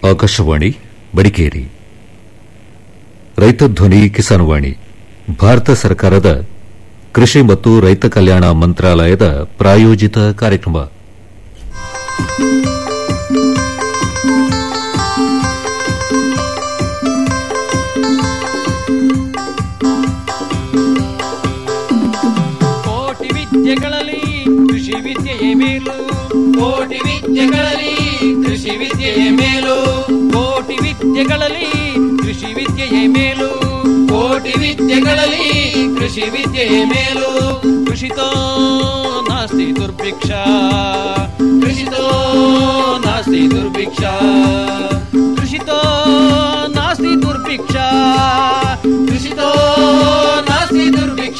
ಆಕಾಶವಾಣಿ ಮಡಿಕೇರಿ ರೈತ ಧ್ವನಿ ಕಿಸಾನ್ವಾಣಿ ಭಾರತ ಸರ್ಕಾರದ ಕೃಷಿ ಮತ್ತು ರೈತ ಕಲ್ಯಾಣ ಮಂತ್ರಾಲಯದ ಪ್ರಾಯೋಜಿತ ಕಾರ್ಯಕ್ರಮ ಕೋಟಿ ವಿದ್ಯೆಗಳಲ್ಲಿ ಕೃಷಿ ವಿದ್ಯೆಯೇ ಮೇಲು ಕೋಟಿ ವಿದ್ಯೆಗಳಲ್ಲಿ ಕೃಷಿ ವಿದ್ಯೆಯೇ ಮೇಲು ಕೋಟಿ ವಿದ್ಯೆಗಳಲ್ಲಿ ಕೃಷಿ ವಿದ್ಯೆಯೇ ಮೇಲು ಕೋಟಿ ವಿದ್ಯೆಗಳಲ್ಲಿ ಕೃಷಿ ವಿದ್ಯೆಯೇ ಮೇಲು ಕೃಷಿತೋ ನಾಸ್ತಿ ದುರ್ಭಿಕ್ಷ ಕೃಷಿತೋ ನಾಸ್ತಿ ದುರ್ಭಿಕ್ಷ ಕೃಷಿತೋ ನಾಸ್ತಿ ದುರ್ಭಿಕ್ಷ ಕೃಷಿತೋ ನಾಸ್ತಿ ದುರ್ಭಿಕ್ಷ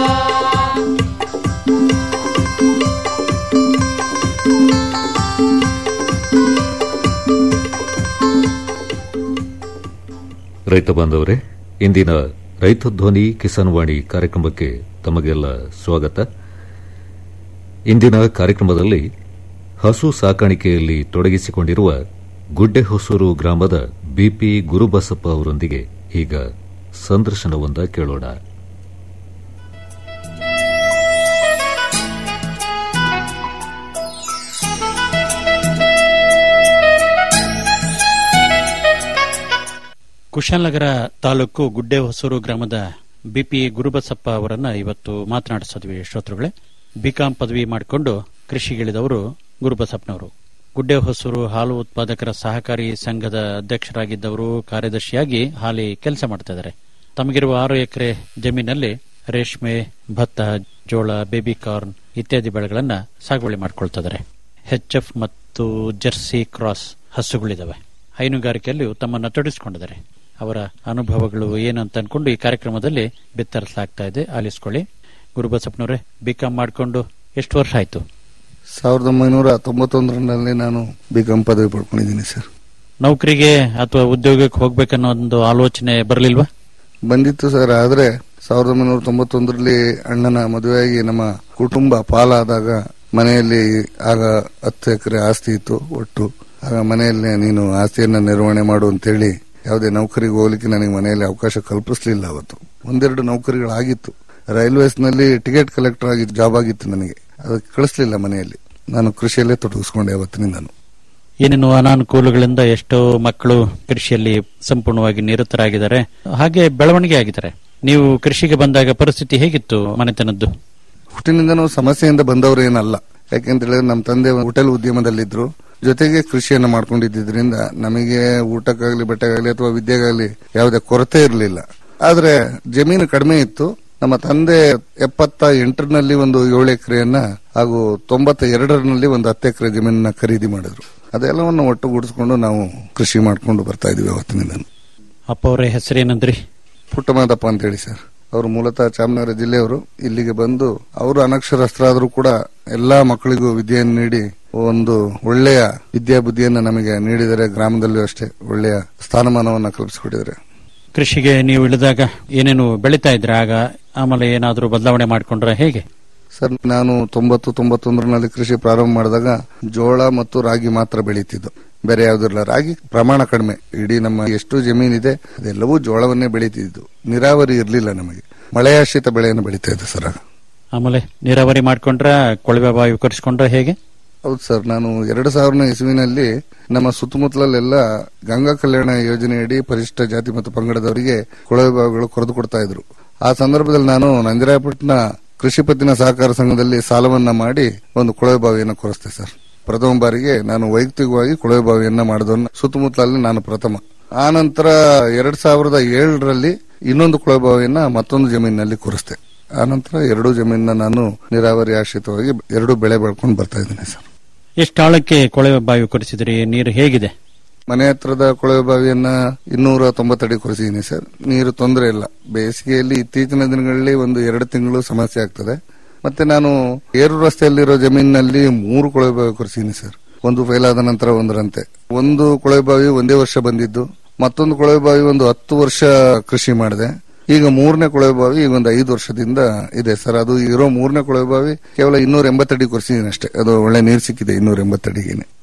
ರೈತ ಬಾಂಧವರೇ ಇಂದಿನ ರೈತ ಧ್ವನಿ ಕಿಸಾನ್ವಾಣಿ ಕಾರ್ಯಕ್ರಮಕ್ಕೆ ತಮಗೆಲ್ಲ ಸ್ವಾಗತ ಇಂದಿನ ಕಾರ್ಯಕ್ರಮದಲ್ಲಿ ಹಸು ಸಾಕಾಣಿಕೆಯಲ್ಲಿ ತೊಡಗಿಸಿಕೊಂಡಿರುವ ಗುಡ್ಡೆಹೊಸೂರು ಗ್ರಾಮದ ಬಿಪಿ ಗುರುಬಸಪ್ಪ ಅವರೊಂದಿಗೆ ಈಗ ಸಂದರ್ಶನವೊಂದ ಕೇಳೋಣ ಕುಶಾಲನಗರ ತಾಲೂಕು ಗುಡ್ಡೆಹೊಸೂರು ಗ್ರಾಮದ ಬಿಪಿ ಗುರುಬಸಪ್ಪ ಅವರನ್ನ ಇವತ್ತು ಮಾತನಾಡಿಸಿದ್ವಿ ಶ್ರೋತೃಗಳೇ ಬಿಕಾಂ ಪದವಿ ಮಾಡಿಕೊಂಡು ಕೃಷಿಗಿಳಿದವರು ಗುರುಬಸಪ್ಪನವರು ಗುಡ್ಡೆಹೊಸೂರು ಹಾಲು ಉತ್ಪಾದಕರ ಸಹಕಾರಿ ಸಂಘದ ಅಧ್ಯಕ್ಷರಾಗಿದ್ದವರು ಕಾರ್ಯದರ್ಶಿಯಾಗಿ ಹಾಲಿ ಕೆಲಸ ಮಾಡ್ತಾ ಇದ್ದಾರೆ ತಮಗಿರುವ ಆರು ಎಕರೆ ಜಮೀನಲ್ಲಿ ರೇಷ್ಮೆ ಭತ್ತ ಜೋಳ ಬೇಬಿ ಕಾರ್ನ್ ಇತ್ಯಾದಿ ಬೆಳೆಗಳನ್ನ ಸಾಗುವಳಿ ಮಾಡ್ಕೊಳ್ತಾ ಇದ್ದಾರೆ ಎಫ್ ಮತ್ತು ಜರ್ಸಿ ಕ್ರಾಸ್ ಹಸುಗಳಿದಾವೆ ಹೈನುಗಾರಿಕೆಯಲ್ಲೂ ತಮ್ಮನ್ನು ತೊಡಗಿಸಿಕೊಂಡಿದ್ದಾರೆ ಅವರ ಅನುಭವಗಳು ಏನು ಅಂತ ಅನ್ಕೊಂಡು ಈ ಕಾರ್ಯಕ್ರಮದಲ್ಲಿ ಬಿತ್ತರಿಸಲಾಗ್ತಾ ಇದೆ ಆಲಿಸ್ಕೊಳ್ಳಿ ಗುರುಬಸಪ್ಪನವರೇ ಬಿಕಾಂ ಮಾಡಿಕೊಂಡು ಎಷ್ಟು ವರ್ಷ ಆಯ್ತು ಸಾವಿರದ ಒಂಬೈನೂರ ತೊಂಬತ್ತೊಂದರಲ್ಲಿ ನಾನು ಬಿಕಾಂ ಪದವಿ ಪಡ್ಕೊಂಡಿದ್ದೀನಿ ಸರ್ ನೌಕರಿಗೆ ಅಥವಾ ಉದ್ಯೋಗಕ್ಕೆ ಹೋಗ್ಬೇಕನ್ನೋ ಒಂದು ಆಲೋಚನೆ ಬರಲಿಲ್ವಾ ಬಂದಿತ್ತು ಸರ್ ಆದ್ರೆ ಸಾವಿರದ ಒಂಬೈನೂರ ತೊಂಬತ್ತೊಂದರಲ್ಲಿ ಅಣ್ಣನ ಮದುವೆಯಾಗಿ ನಮ್ಮ ಕುಟುಂಬ ಪಾಲಾದಾಗ ಮನೆಯಲ್ಲಿ ಆಗ ಹತ್ತು ಎಕರೆ ಆಸ್ತಿ ಇತ್ತು ಒಟ್ಟು ಆಗ ಮನೆಯಲ್ಲಿ ನೀನು ಆಸ್ತಿಯನ್ನ ನಿರ್ವಹಣೆ ಮಾಡು ಅಂತೇಳಿ ಯಾವುದೇ ನೌಕರಿಗೆ ಹೋಗ್ಲಿಕ್ಕೆ ನನಗೆ ಮನೆಯಲ್ಲಿ ಅವಕಾಶ ಕಲ್ಪಿಸಲಿಲ್ಲ ಅವತ್ತು ಒಂದೆರಡು ನೌಕರಿಗಳಾಗಿತ್ತು ರೈಲ್ವೇಸ್ ನಲ್ಲಿ ಟಿಕೆಟ್ ಕಲೆಕ್ಟರ್ ಆಗಿ ಜಾಬ್ ಆಗಿತ್ತು ನನಗೆ ಅದಕ್ಕೆ ಕಳಿಸ್ಲಿಲ್ಲ ಮನೆಯಲ್ಲಿ ನಾನು ಕೃಷಿಯಲ್ಲೇ ತೊಡಗಿಸ್ಕೊಂಡೆ ಅವತ್ತಿನಿಂದನು ಏನೇನು ಅನಾನುಕೂಲಗಳಿಂದ ಎಷ್ಟೋ ಮಕ್ಕಳು ಕೃಷಿಯಲ್ಲಿ ಸಂಪೂರ್ಣವಾಗಿ ನಿರತರಾಗಿದ್ದಾರೆ ಹಾಗೆ ಬೆಳವಣಿಗೆ ಆಗಿದ್ದಾರೆ ನೀವು ಕೃಷಿಗೆ ಬಂದಾಗ ಪರಿಸ್ಥಿತಿ ಹೇಗಿತ್ತು ಮನೆತನದ್ದು ಹುಟ್ಟಿನಿಂದನೂ ಸಮಸ್ಯೆಯಿಂದ ಬಂದವರು ಏನಲ್ಲ ಯಾಕೆಂತ ಹೇಳಿದ್ರೆ ನಮ್ಮ ತಂದೆ ಹೋಟೆಲ್ ಉದ್ಯಮದಲ್ಲಿದ್ರು ಜೊತೆಗೆ ಕೃಷಿಯನ್ನ ಮಾಡ್ಕೊಂಡಿದ್ದರಿಂದ ನಮಗೆ ಊಟಕ್ಕಾಗ್ಲಿ ಬಟ್ಟೆಗಾಗ್ಲಿ ಅಥವಾ ವಿದ್ಯೆಗಾಗ್ಲಿ ಯಾವುದೇ ಕೊರತೆ ಇರಲಿಲ್ಲ ಆದ್ರೆ ಜಮೀನು ಕಡಿಮೆ ಇತ್ತು ನಮ್ಮ ತಂದೆ ಎಪ್ಪತ್ತ ಎಂಟರಲ್ಲಿ ಒಂದು ಏಳು ಎಕರೆಯನ್ನ ಹಾಗೂ ತೊಂಬತ್ತ ಎರಡರಲ್ಲಿ ಒಂದು ಹತ್ತು ಎಕರೆ ಜಮೀನನ್ನ ಖರೀದಿ ಮಾಡಿದ್ರು ಅದೆಲ್ಲವನ್ನು ಒಟ್ಟುಗೂಡಿಸ್ಕೊಂಡು ನಾವು ಕೃಷಿ ಮಾಡ್ಕೊಂಡು ಬರ್ತಾ ಇದೀವಿ ಅವತ್ತಿನಿಂದ ಅಪ್ಪ ಅವರ ಹೆಸರೇನಂದ್ರಿ ಪುಟ್ಟಮಾದಪ್ಪ ಅಂತ ಹೇಳಿ ಸರ್ ಅವರು ಮೂಲತಃ ಚಾಮನಗರ ಜಿಲ್ಲೆಯವರು ಇಲ್ಲಿಗೆ ಬಂದು ಅವರು ಅನಕ್ಷರಸ್ಥರಾದರೂ ಕೂಡ ಎಲ್ಲಾ ಮಕ್ಕಳಿಗೂ ವಿದ್ಯೆಯನ್ನು ನೀಡಿ ಒಂದು ಒಳ್ಳೆಯ ವಿದ್ಯಾಬುದ್ಧಿಯನ್ನು ನಮಗೆ ನೀಡಿದರೆ ಗ್ರಾಮದಲ್ಲೂ ಅಷ್ಟೇ ಒಳ್ಳೆಯ ಸ್ಥಾನಮಾನವನ್ನ ಕಲ್ಪಿಸಿಕೊಟ್ಟಿದ್ದಾರೆ ಕೃಷಿಗೆ ನೀವು ಇಳಿದಾಗ ಏನೇನು ಬೆಳೀತಾ ಇದ್ರೆ ಆಗ ಆಮೇಲೆ ಏನಾದರೂ ಬದಲಾವಣೆ ಮಾಡ್ಕೊಂಡ್ರೆ ಹೇಗೆ ಸರ್ ನಾನು ತೊಂಬತ್ತು ತೊಂಬತ್ತೊಂದರಲ್ಲಿ ಕೃಷಿ ಪ್ರಾರಂಭ ಮಾಡಿದಾಗ ಜೋಳ ಮತ್ತು ರಾಗಿ ಮಾತ್ರ ಬೆಳೀತಿದ್ದು ಬೇರೆ ಯಾವುದಿಲ್ಲ ರಾಗಿ ಪ್ರಮಾಣ ಕಡಿಮೆ ಇಡೀ ನಮ್ಮ ಎಷ್ಟು ಜಮೀನಿದೆ ಅದೆಲ್ಲವೂ ಜೋಳವನ್ನೇ ಬೆಳೀತಿದ್ದು ನೀರಾವರಿ ಇರಲಿಲ್ಲ ನಮಗೆ ಮಳೆಯಾಶ್ರಿತ ಬೆಳೆಯನ್ನು ಬೆಳೀತಾ ಇದ್ದೆ ಸರ್ ಆಗ ಆಮೇಲೆ ನೀರಾವರಿ ಮಾಡ್ಕೊಂಡ್ರೆ ಕೊಳವೆ ಬಾವಿ ಕೊರೆಸ್ಕೊಂಡ್ರೆ ಹೇಗೆ ಹೌದು ಸರ್ ನಾನು ಎರಡು ಸಾವಿರನ ಇಸ್ವಿನಲ್ಲಿ ನಮ್ಮ ಸುತ್ತಮುತ್ತಲೆಲ್ಲ ಗಂಗಾ ಕಲ್ಯಾಣ ಯೋಜನೆಯಡಿ ಪರಿಶಿಷ್ಟ ಜಾತಿ ಮತ್ತು ಪಂಗಡದವರಿಗೆ ಕೊಳವೆ ಬಾವಿಗಳು ಕೊರೆದು ಕೊಡ್ತಾ ಇದ್ರು ಆ ಸಂದರ್ಭದಲ್ಲಿ ನಾನು ನಂಜರಾಯಪಟ್ಟಣ ಕೃಷಿ ಪತ್ತಿನ ಸಹಕಾರ ಸಂಘದಲ್ಲಿ ಸಾಲವನ್ನ ಮಾಡಿ ಒಂದು ಕೊಳವೆ ಬಾವಿಯನ್ನು ಕೊರೆಸ್ತೆ ಸರ್ ಪ್ರಥಮ ಬಾರಿಗೆ ನಾನು ವೈಯಕ್ತಿಕವಾಗಿ ಕೊಳವೆ ಬಾವಿಯನ್ನ ಮಾಡಿದವನ್ನ ಸುತ್ತಮುತ್ತಲಲ್ಲಿ ನಾನು ಪ್ರಥಮ ಆ ನಂತರ ಎರಡ್ ಸಾವಿರದ ಏಳರಲ್ಲಿ ಇನ್ನೊಂದು ಕೊಳವೆ ಬಾವಿಯನ್ನ ಮತ್ತೊಂದು ಜಮೀನಿನಲ್ಲಿ ಕೊರೆಸ್ತೆ ಆ ನಂತರ ಎರಡೂ ಜಮೀನನ್ನ ನಾನು ನೀರಾವರಿ ಆಶ್ರಿತವಾಗಿ ಎರಡೂ ಬೆಳೆ ಬೆಳ್ಕೊಂಡು ಬರ್ತಾ ಇದ್ದೀನಿ ಸರ್ ಎಷ್ಟು ಆಳಕ್ಕೆ ಕೊಳವೆ ಬಾವಿ ಕೊರೆಸಿದ್ರಿ ನೀರು ಹೇಗಿದೆ ಮನೆ ಹತ್ರದ ಕೊಳವೆ ಬಾವಿಯನ್ನ ಇನ್ನೂರ ತೊಂಬತ್ತಡಿ ಕೊರೆಸಿದ್ದೀನಿ ಸರ್ ನೀರು ತೊಂದರೆ ಇಲ್ಲ ಬೇಸಿಗೆಯಲ್ಲಿ ಇತ್ತೀಚಿನ ದಿನಗಳಲ್ಲಿ ಒಂದು ಎರಡು ತಿಂಗಳು ಸಮಸ್ಯೆ ಆಗ್ತದೆ ಮತ್ತೆ ನಾನು ಏರು ರಸ್ತೆಯಲ್ಲಿರೋ ಜಮೀನಿನಲ್ಲಿ ಮೂರು ಕೊಳವೆ ಬಾವಿ ಕೊರೆಸಿದ್ದೀನಿ ಸರ್ ಒಂದು ಫೇಲ್ ಆದ ನಂತರ ಒಂದರಂತೆ ಒಂದು ಕೊಳವೆ ಬಾವಿ ಒಂದೇ ವರ್ಷ ಬಂದಿದ್ದು ಮತ್ತೊಂದು ಕೊಳವೆ ಬಾವಿ ಒಂದು ಹತ್ತು ವರ್ಷ ಕೃಷಿ ಮಾಡಿದೆ ಈಗ ಮೂರನೇ ಕೊಳವೆ ಬಾವಿ ಈಗ ಒಂದು ಐದು ವರ್ಷದಿಂದ ಇದೆ ಸರ್ ಅದು ಇರೋ ಮೂರನೇ ಕೊಳವೆ ಬಾವಿ ಕೇವಲ ಇನ್ನೂರ ಎಂಬತ್ತಡಿ ಕೊರೆಸಿದ್ದೀನಿ ಅಷ್ಟೇ ಅದು ಒಳ್ಳೆ ನೀರು ಸಿಕ್ಕಿದೆ ಇನ್ನೂರ ಎಂಬತ್ತಡಿಗೇನೆ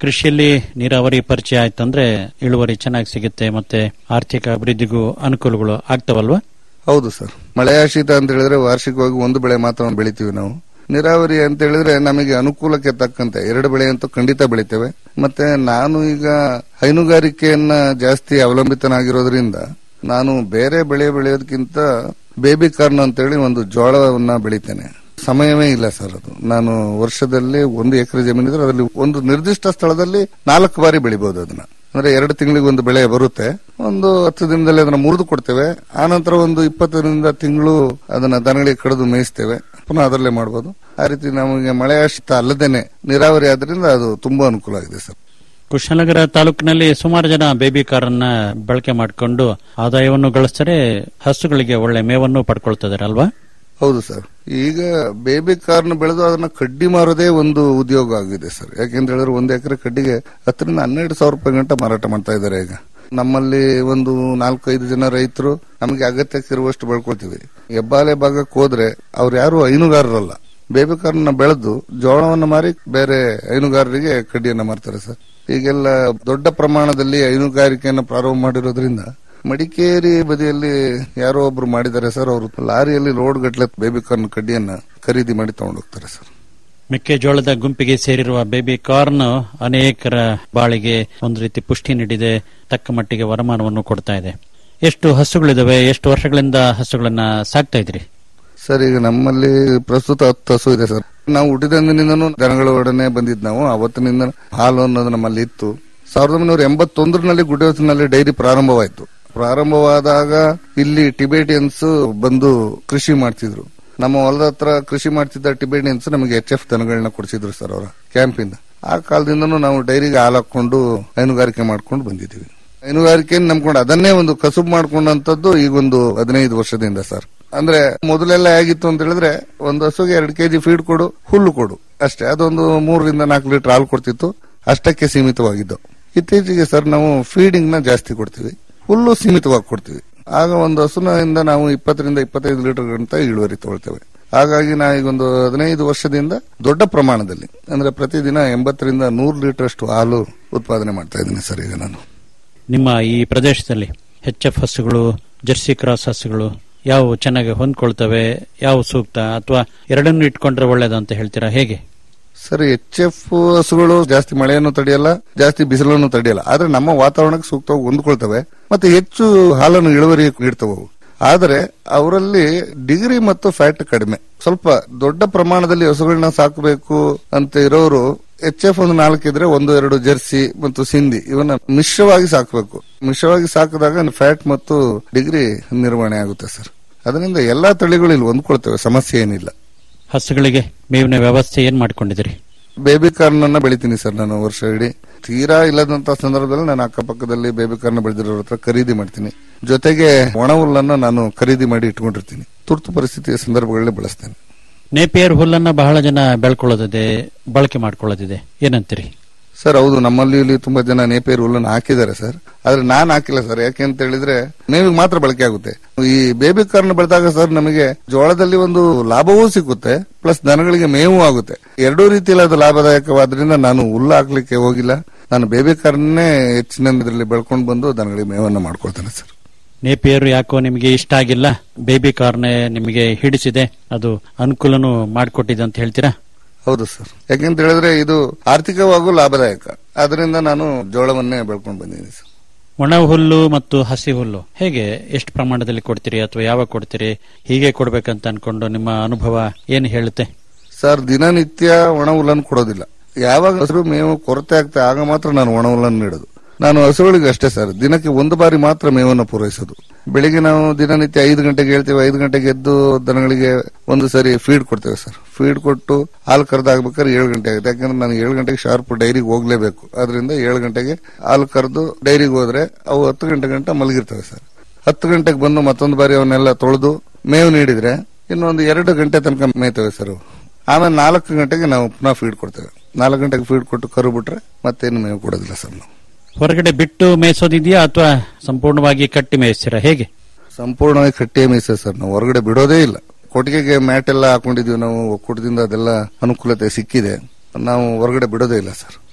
ಕೃಷಿಯಲ್ಲಿ ನೀರಾವರಿ ಪರಿಚಯ ಆಯ್ತಂದ್ರೆ ಇಳುವರಿ ಚೆನ್ನಾಗಿ ಸಿಗುತ್ತೆ ಮತ್ತೆ ಆರ್ಥಿಕ ಅಭಿವೃದ್ಧಿಗೂ ಅನುಕೂಲಗಳು ಆಗ್ತಾವಲ್ವಾ ಹೌದು ಸರ್ ಮಳೆಯಾಶ್ರಿತ ಅಂತ ಹೇಳಿದ್ರೆ ವಾರ್ಷಿಕವಾಗಿ ಒಂದು ಬೆಳೆ ಮಾತ್ರ ಬೆಳಿತೀವಿ ನಾವು ನೀರಾವರಿ ಅಂತ ಹೇಳಿದ್ರೆ ನಮಗೆ ಅನುಕೂಲಕ್ಕೆ ತಕ್ಕಂತೆ ಎರಡು ಬೆಳೆ ಅಂತೂ ಖಂಡಿತ ಬೆಳಿತೇವೆ ಮತ್ತೆ ನಾನು ಈಗ ಹೈನುಗಾರಿಕೆಯನ್ನ ಜಾಸ್ತಿ ಅವಲಂಬಿತನಾಗಿರೋದ್ರಿಂದ ನಾನು ಬೇರೆ ಬೆಳೆ ಬೆಳೆಯೋದಕ್ಕಿಂತ ಬೇಬಿ ಕಾರ್ನ್ ಅಂತೇಳಿ ಒಂದು ಜೋಳವನ್ನ ಬೆಳಿತೇನೆ ಸಮಯವೇ ಇಲ್ಲ ಸರ್ ಅದು ನಾನು ವರ್ಷದಲ್ಲಿ ಒಂದು ಎಕರೆ ಜಮೀನಿದ್ರೆ ಅದರಲ್ಲಿ ಒಂದು ನಿರ್ದಿಷ್ಟ ಸ್ಥಳದಲ್ಲಿ ನಾಲ್ಕು ಬಾರಿ ಬೆಳಿಬಹುದು ಅದನ್ನ ಅಂದ್ರೆ ಎರಡು ತಿಂಗಳಿಗೆ ಒಂದು ಬೆಳೆ ಬರುತ್ತೆ ಒಂದು ಹತ್ತು ದಿನದಲ್ಲಿ ಅದನ್ನ ಮುರಿದು ಕೊಡ್ತೇವೆ ಆನಂತರ ಒಂದು ಇಪ್ಪತ್ತರಿಂದ ತಿಂಗಳು ಅದನ್ನ ದನಗಳಿಗೆ ಕಡಿದು ಮೇಯಿಸ್ತೇವೆ ಪುನಃ ಅದರಲ್ಲೇ ಮಾಡಬಹುದು ಆ ರೀತಿ ನಮಗೆ ಮಳೆ ಆಶ್ರಿತ ಅಲ್ಲದೇನೆ ನೀರಾವರಿ ಆದ್ರಿಂದ ಅದು ತುಂಬಾ ಅನುಕೂಲ ಆಗಿದೆ ಸರ್ ಕುಶಾಲನಗರ ತಾಲೂಕಿನಲ್ಲಿ ಸುಮಾರು ಜನ ಬೇಬಿ ಕಾರನ್ನ ಬಳಕೆ ಮಾಡಿಕೊಂಡು ಆದಾಯವನ್ನು ಗಳಿಸ್ತಾರೆ ಹಸುಗಳಿಗೆ ಒಳ್ಳೆ ಮೇವನ್ನು ಪಡ್ಕೊಳ್ತಿದ್ದಾರೆ ಅಲ್ವಾ ಹೌದು ಸರ್ ಈಗ ಬೇಬಿ ಕಾರ್ನ್ ಬೆಳೆದು ಅದನ್ನ ಕಡ್ಡಿ ಮಾರೋದೇ ಒಂದು ಉದ್ಯೋಗ ಆಗಿದೆ ಸರ್ ಯಾಕೆಂತ ಹೇಳಿದ್ರೆ ಒಂದು ಎಕರೆ ಕಡ್ಡಿಗೆ ಹತ್ತರಿಂದ ಹನ್ನೆರಡು ಸಾವಿರ ರೂಪಾಯಿ ಗಂಟ ಮಾರಾಟ ಮಾಡ್ತಾ ಇದ್ದಾರೆ ಈಗ ನಮ್ಮಲ್ಲಿ ಒಂದು ನಾಲ್ಕೈದು ಜನ ರೈತರು ನಮಗೆ ಅಗತ್ಯಕ್ಕಿರುವಷ್ಟು ಬೆಳ್ಕೊಳ್ತೀವಿ ಹೆಬ್ಬಾಲೆ ಭಾಗಕ್ಕೆ ಹೋದ್ರೆ ಅವ್ರು ಯಾರು ಹೈನುಗಾರರಲ್ಲ ಬೇಬಿ ಕಾರ್ನ ಬೆಳೆದು ಜೋಳವನ್ನು ಮಾರಿ ಬೇರೆ ಹೈನುಗಾರರಿಗೆ ಕಡ್ಡಿಯನ್ನ ಮಾರ್ತಾರೆ ಸರ್ ಈಗೆಲ್ಲ ದೊಡ್ಡ ಪ್ರಮಾಣದಲ್ಲಿ ಹೈನುಗಾರಿಕೆಯನ್ನು ಪ್ರಾರಂಭ ಮಾಡಿರೋದ್ರಿಂದ ಮಡಿಕೇರಿ ಬದಿಯಲ್ಲಿ ಯಾರೋ ಒಬ್ರು ಮಾಡಿದ್ದಾರೆ ಸರ್ ಅವರು ಲಾರಿಯಲ್ಲಿ ಲೋಡ್ ಗಟ್ಲೆ ಬೇಬಿ ಕಾರ್ನ್ ಕಡ್ಡಿಯನ್ನ ಖರೀದಿ ಮಾಡಿ ತಗೊಂಡೋಗ್ತಾರೆ ಸರ್ ಮೆಕ್ಕೆಜೋಳದ ಗುಂಪಿಗೆ ಸೇರಿರುವ ಬೇಬಿ ಕಾರ್ನ್ ಅನೇಕರ ಬಾಳಿಗೆ ಒಂದು ರೀತಿ ಪುಷ್ಟಿ ನೀಡಿದೆ ತಕ್ಕ ಮಟ್ಟಿಗೆ ವರಮಾನವನ್ನು ಕೊಡ್ತಾ ಇದೆ ಎಷ್ಟು ಹಸುಗಳಿದಾವೆ ಎಷ್ಟು ವರ್ಷಗಳಿಂದ ಹಸುಗಳನ್ನ ಸಾಕ್ತಾ ಇದ್ರಿ ಸರ್ ಈಗ ನಮ್ಮಲ್ಲಿ ಪ್ರಸ್ತುತ ಹತ್ತು ಹಸು ಇದೆ ಸರ್ ನಾವು ಹುಟ್ಟಿದಂದಿನಿಂದನೂ ದನಗಳೊಡನೆ ಬಂದಿದ್ ನಾವು ಅವತ್ತಿನಿಂದ ಹಾಲು ಅನ್ನೋದು ನಮ್ಮಲ್ಲಿ ಇತ್ತು ಸಾವಿರದ ಒಂಬೈನೂರ ಎಂಬತ್ತೊಂದರಲ್ಲಿ ಗುಡ್ಡವಸಿನಲ್ಲಿ ಡೈರಿ ಪ್ರಾರಂಭವಾಯಿತು ಪ್ರಾರಂಭವಾದಾಗ ಇಲ್ಲಿ ಟಿಬೇಟಿಯನ್ಸ್ ಬಂದು ಕೃಷಿ ಮಾಡ್ತಿದ್ರು ನಮ್ಮ ಹೊಲದ ಹತ್ರ ಕೃಷಿ ಮಾಡ್ತಿದ್ದ ಟಿಬೇಟಿಯನ್ಸ್ ನಮಗೆ ಎಚ್ ಎಫ್ ದನಗಳನ್ನ ಕೊಡಿಸಿದ್ರು ಸರ್ ಅವರ ಕ್ಯಾಂಪಿಂದ ಆ ಕಾಲದಿಂದನೂ ನಾವು ಡೈರಿಗೆ ಹಾಲು ಹಾಕೊಂಡು ಹೈನುಗಾರಿಕೆ ಮಾಡ್ಕೊಂಡು ಬಂದಿದ್ದೀವಿ ಹೈನುಗಾರಿಕೆಯನ್ನು ನಂಬ್ಕೊಂಡು ಅದನ್ನೇ ಒಂದು ಕಸುಬು ಮಾಡ್ಕೊಂಡಂತದ್ದು ಈಗ ಒಂದು ಹದಿನೈದು ವರ್ಷದಿಂದ ಸರ್ ಅಂದ್ರೆ ಮೊದಲೆಲ್ಲ ಹೇಗಿತ್ತು ಅಂತ ಹೇಳಿದ್ರೆ ಒಂದು ಹಸುಗೆ ಎರಡು ಕೆಜಿ ಫೀಡ್ ಕೊಡು ಹುಲ್ಲು ಕೊಡು ಅಷ್ಟೇ ಅದೊಂದು ಮೂರರಿಂದ ನಾಲ್ಕು ಲೀಟರ್ ಹಾಲು ಕೊಡ್ತಿತ್ತು ಅಷ್ಟಕ್ಕೆ ಸೀಮಿತವಾಗಿದ್ದು ಇತ್ತೀಚೆಗೆ ಸರ್ ನಾವು ಫೀಡಿಂಗ್ ನ ಜಾಸ್ತಿ ಕೊಡ್ತೀವಿ ಹುಲ್ಲು ಸೀಮಿತವಾಗಿ ಕೊಡ್ತೀವಿ ಆಗ ಒಂದು ಹಸುನಿಂದ ನಾವು ಇಪ್ಪತ್ತರಿಂದ ಇಪ್ಪತ್ತೈದು ಲೀಟರ್ ಗಂಟ ಇಳುವರಿ ತಗೊಳ್ತೇವೆ ಹಾಗಾಗಿ ನಾ ಈಗ ಒಂದು ಹದಿನೈದು ವರ್ಷದಿಂದ ದೊಡ್ಡ ಪ್ರಮಾಣದಲ್ಲಿ ಅಂದ್ರೆ ಪ್ರತಿದಿನ ಎಂಬತ್ತರಿಂದ ನೂರು ಲೀಟರ್ ಅಷ್ಟು ಹಾಲು ಉತ್ಪಾದನೆ ಮಾಡ್ತಾ ಇದ್ದೀನಿ ಸರ್ ಈಗ ನಾನು ನಿಮ್ಮ ಈ ಪ್ರದೇಶದಲ್ಲಿ ಎಚ್ ಎಫ್ ಹಸುಗಳು ಜರ್ಸಿ ಕ್ರಾಸ್ ಹಸುಗಳು ಯಾವ ಚೆನ್ನಾಗಿ ಹೊಂದ್ಕೊಳ್ತವೆ ಯಾವ ಸೂಕ್ತ ಅಥವಾ ಎರಡನ್ನು ಇಟ್ಕೊಂಡ್ರೆ ಒಳ್ಳೇದು ಅಂತ ಹೇಳ್ತೀರಾ ಹೇಗೆ ಸರ್ ಎಚ್ ಎಫ್ ಹಸುಗಳು ಜಾಸ್ತಿ ಮಳೆಯನ್ನು ತಡೆಯಲ್ಲ ಜಾಸ್ತಿ ಬಿಸಿಲನ್ನು ತಡೆಯಲ್ಲ ಆದ್ರೆ ನಮ್ಮ ವಾತಾವರಣಕ್ಕೆ ಸೂಕ್ತವಾಗಿ ಹೊಂದ್ಕೊಳ್ತವೆ ಮತ್ತೆ ಹೆಚ್ಚು ಹಾಲನ್ನು ಇಳುವರಿ ನೀಡ್ತವೆ ಅವು. ಆದರೆ ಅವರಲ್ಲಿ ಡಿಗ್ರಿ ಮತ್ತು ಫ್ಯಾಟ್ ಕಡಿಮೆ ಸ್ವಲ್ಪ ದೊಡ್ಡ ಪ್ರಮಾಣದಲ್ಲಿ ಹಸುಗಳನ್ನ ಸಾಕಬೇಕು ಅಂತ ಇರೋರು ಎಚ್ ಎಫ್ ಒಂದು ನಾಲ್ಕಿದ್ರೆ ಒಂದು ಎರಡು ಜರ್ಸಿ ಮತ್ತು ಸಿಂಧಿ ಇವನ್ನ ಮಿಶ್ರವಾಗಿ ಸಾಕಬೇಕು ಮಿಶ್ರವಾಗಿ ಸಾಕಿದಾಗ ಫ್ಯಾಟ್ ಮತ್ತು ಡಿಗ್ರಿ ನಿರ್ವಹಣೆ ಆಗುತ್ತೆ ಸರ್ ಅದರಿಂದ ಎಲ್ಲಾ ತಳಿಗಳು ಇಲ್ಲಿ ಹೊಂದ್ಕೊಳ್ತವೆ ಸಮಸ್ಯೆ ಏನಿಲ್ಲ ಹಸುಗಳಿಗೆ ಮೇವಿನ ವ್ಯವಸ್ಥೆ ಏನ್ ಮಾಡ್ಕೊಂಡಿದ್ದೀರಿ ಬೇಬಿ ಕಾರ್ನ್ ಅನ್ನ ಬೆಳಿತೀನಿ ಸರ್ ನಾನು ವರ್ಷ ಇಡೀ ತೀರಾ ಇಲ್ಲದಂತ ಸಂದರ್ಭದಲ್ಲಿ ನಾನು ಅಕ್ಕಪಕ್ಕದಲ್ಲಿ ಬೇಬಿ ಕಾರ್ನ್ ಬೆಳೆದಿರೋರ ಹತ್ರ ಖರೀದಿ ಮಾಡ್ತೀನಿ ಜೊತೆಗೆ ಒಣ ಹುಲ್ಲನ್ನ ನಾನು ಖರೀದಿ ಮಾಡಿ ಇಟ್ಕೊಂಡಿರ್ತೀನಿ ತುರ್ತು ಪರಿಸ್ಥಿತಿಯ ಸಂದರ್ಭಗಳಲ್ಲಿ ಬಳಸ್ತೇನೆ ನೇಪಿಯರ್ ಹುಲ್ಲನ್ನ ಬಹಳ ಜನ ಬೆಳ್ಕೊಳ್ಳೋದಿದೆ ಬಳಕೆ ಮಾಡ್ಕೊಳ್ಳೋದಿದೆ ಏನಂತೀರಿ ಸರ್ ಹೌದು ನಮ್ಮಲ್ಲಿ ಇಲ್ಲಿ ತುಂಬಾ ಜನ ನೇಪೇರ್ ಹುಲ್ಲನ್ನು ಹಾಕಿದ್ದಾರೆ ಸರ್ ಆದ್ರೆ ನಾನ್ ಹಾಕಿಲ್ಲ ಸರ್ ಯಾಕೆ ಅಂತ ಹೇಳಿದ್ರೆ ಮೇವಿಗೆ ಮಾತ್ರ ಬಳಕೆ ಆಗುತ್ತೆ ಈ ಬೇಬಿ ಕಾರ್ನ್ ಬೆಳೆದಾಗ ಸರ್ ನಮಗೆ ಜೋಳದಲ್ಲಿ ಒಂದು ಲಾಭವೂ ಸಿಗುತ್ತೆ ಪ್ಲಸ್ ದನಗಳಿಗೆ ಮೇವು ಆಗುತ್ತೆ ಎರಡೂ ರೀತಿಯಲ್ಲಿ ಅದು ಲಾಭದಾಯಕವಾದ್ರಿಂದ ನಾನು ಹುಲ್ಲು ಹಾಕ್ಲಿಕ್ಕೆ ಹೋಗಿಲ್ಲ ನಾನು ಬೇಬಿ ಕಾರ್ನ್ನೇ ಹೆಚ್ಚಿನ ಇದರಲ್ಲಿ ಬೆಳ್ಕೊಂಡು ಬಂದು ದನಗಳಿಗೆ ಮೇವನ್ನ ಮಾಡ್ಕೊಳ್ತೇನೆ ಸರ್ ನೇಪಿಯರ್ ಯಾಕೋ ನಿಮಗೆ ಇಷ್ಟ ಆಗಿಲ್ಲ ಬೇಬಿ ಕಾರ್ನೆ ನಿಮಗೆ ಹಿಡಿಸಿದೆ ಅದು ಅನುಕೂಲನೂ ಮಾಡಿಕೊಟ್ಟಿದೆ ಅಂತ ಹೇಳ್ತೀರಾ ಹೌದು ಸರ್ ಯಾಕೆಂತ ಹೇಳಿದ್ರೆ ಇದು ಆರ್ಥಿಕವಾಗೂ ಲಾಭದಾಯಕ ಅದರಿಂದ ನಾನು ಜೋಳವನ್ನೇ ಬೆಳ್ಕೊಂಡು ಬಂದಿದ್ದೀನಿ ಸರ್ ಒಣ ಹುಲ್ಲು ಮತ್ತು ಹಸಿ ಹುಲ್ಲು ಹೇಗೆ ಎಷ್ಟು ಪ್ರಮಾಣದಲ್ಲಿ ಕೊಡ್ತೀರಿ ಅಥವಾ ಯಾವಾಗ ಕೊಡ್ತೀರಿ ಹೀಗೆ ಕೊಡ್ಬೇಕಂತ ಅನ್ಕೊಂಡು ನಿಮ್ಮ ಅನುಭವ ಏನು ಹೇಳುತ್ತೆ ಸರ್ ದಿನನಿತ್ಯ ಒಣ ಹುಲ್ಲನ್ನು ಕೊಡೋದಿಲ್ಲ ಯಾವಾಗ ಹಸಿರು ಮೇವು ಕೊರತೆ ಆಗ್ತಾ ಆಗ ಮಾತ್ರ ನಾನು ಒಣ ಹುಲ್ಲನ್ನು ನೀಡೋದು ನಾನು ಹಸುಗಳಿಗೆ ಅಷ್ಟೇ ಸರ್ ದಿನಕ್ಕೆ ಒಂದು ಬಾರಿ ಮಾತ್ರ ಮೇವನ್ನು ಪೂರೈಸೋದು ಬೆಳಿಗ್ಗೆ ನಾವು ದಿನನಿತ್ಯ ಐದು ಗಂಟೆಗೆ ಹೇಳ್ತೇವೆ ಐದು ಗಂಟೆಗೆ ಎದ್ದು ದನಗಳಿಗೆ ಒಂದು ಸರಿ ಫೀಡ್ ಕೊಡ್ತೇವೆ ಸರ್ ಫೀಡ್ ಕೊಟ್ಟು ಹಾಲು ಕರೆದಾಗ್ಬೇಕಾದ್ರೆ ಏಳು ಗಂಟೆ ಆಗುತ್ತೆ ಯಾಕಂದ್ರೆ ನಾನು ಏಳು ಗಂಟೆಗೆ ಶಾರ್ಪ್ ಡೈರಿಗೆ ಹೋಗ್ಲೇಬೇಕು ಅದರಿಂದ ಏಳು ಗಂಟೆಗೆ ಹಾಲು ಕರೆದು ಡೈರಿಗೆ ಹೋದ್ರೆ ಅವು ಹತ್ತು ಗಂಟೆ ಗಂಟ ಮಲಗಿರ್ತವೆ ಸರ್ ಹತ್ತು ಗಂಟೆಗೆ ಬಂದು ಮತ್ತೊಂದು ಬಾರಿ ಅವನ್ನೆಲ್ಲ ತೊಳೆದು ಮೇವು ನೀಡಿದ್ರೆ ಇನ್ನೊಂದು ಎರಡು ಗಂಟೆ ತನಕ ಮೇಯ್ತವೆ ಸರ್ ಅವು. ಆಮೇಲೆ ನಾಲ್ಕು ಗಂಟೆಗೆ ನಾವು ಪುನಃ ಫೀಡ್ ಕೊಡ್ತೇವೆ ನಾಲ್ಕು ಗಂಟೆಗೆ ಫೀಡ್ ಕೊಟ್ಟು ಕರು ಬಿಟ್ರೆ ಮತ್ತೇನು ಮೇವು ಕೊಡೋದಿಲ್ಲ ಸರ್ ನಾವು ಹೊರಗಡೆ ಬಿಟ್ಟು ಮೇಯಿಸೋದಿದೆಯಾ ಅಥವಾ ಸಂಪೂರ್ಣವಾಗಿ ಕಟ್ಟಿ ಮೇಯಿಸ್ತೀರಾ ಹೇಗೆ ಸಂಪೂರ್ಣವಾಗಿ ಕಟ್ಟಿಯೇ ಮೇಯಿಸ್ತೇವೆ ಸರ್ ನಾವು ಹೊರಗಡೆ ಬಿಡೋದೇ ಇಲ್ಲ ಕೊಟ್ಟಿಗೆಗೆ ಮ್ಯಾಟ್ ಎಲ್ಲ ಹಾಕೊಂಡಿದೀವಿ ನಾವು ಒಕ್ಕೂಟದಿಂದ ಅದೆಲ್ಲ ಅನುಕೂಲತೆ ಸಿಕ್ಕಿದೆ ನಾವು ಹೊರಗಡೆ ಬಿಡೋದೇ ಇಲ್ಲ ಸರ್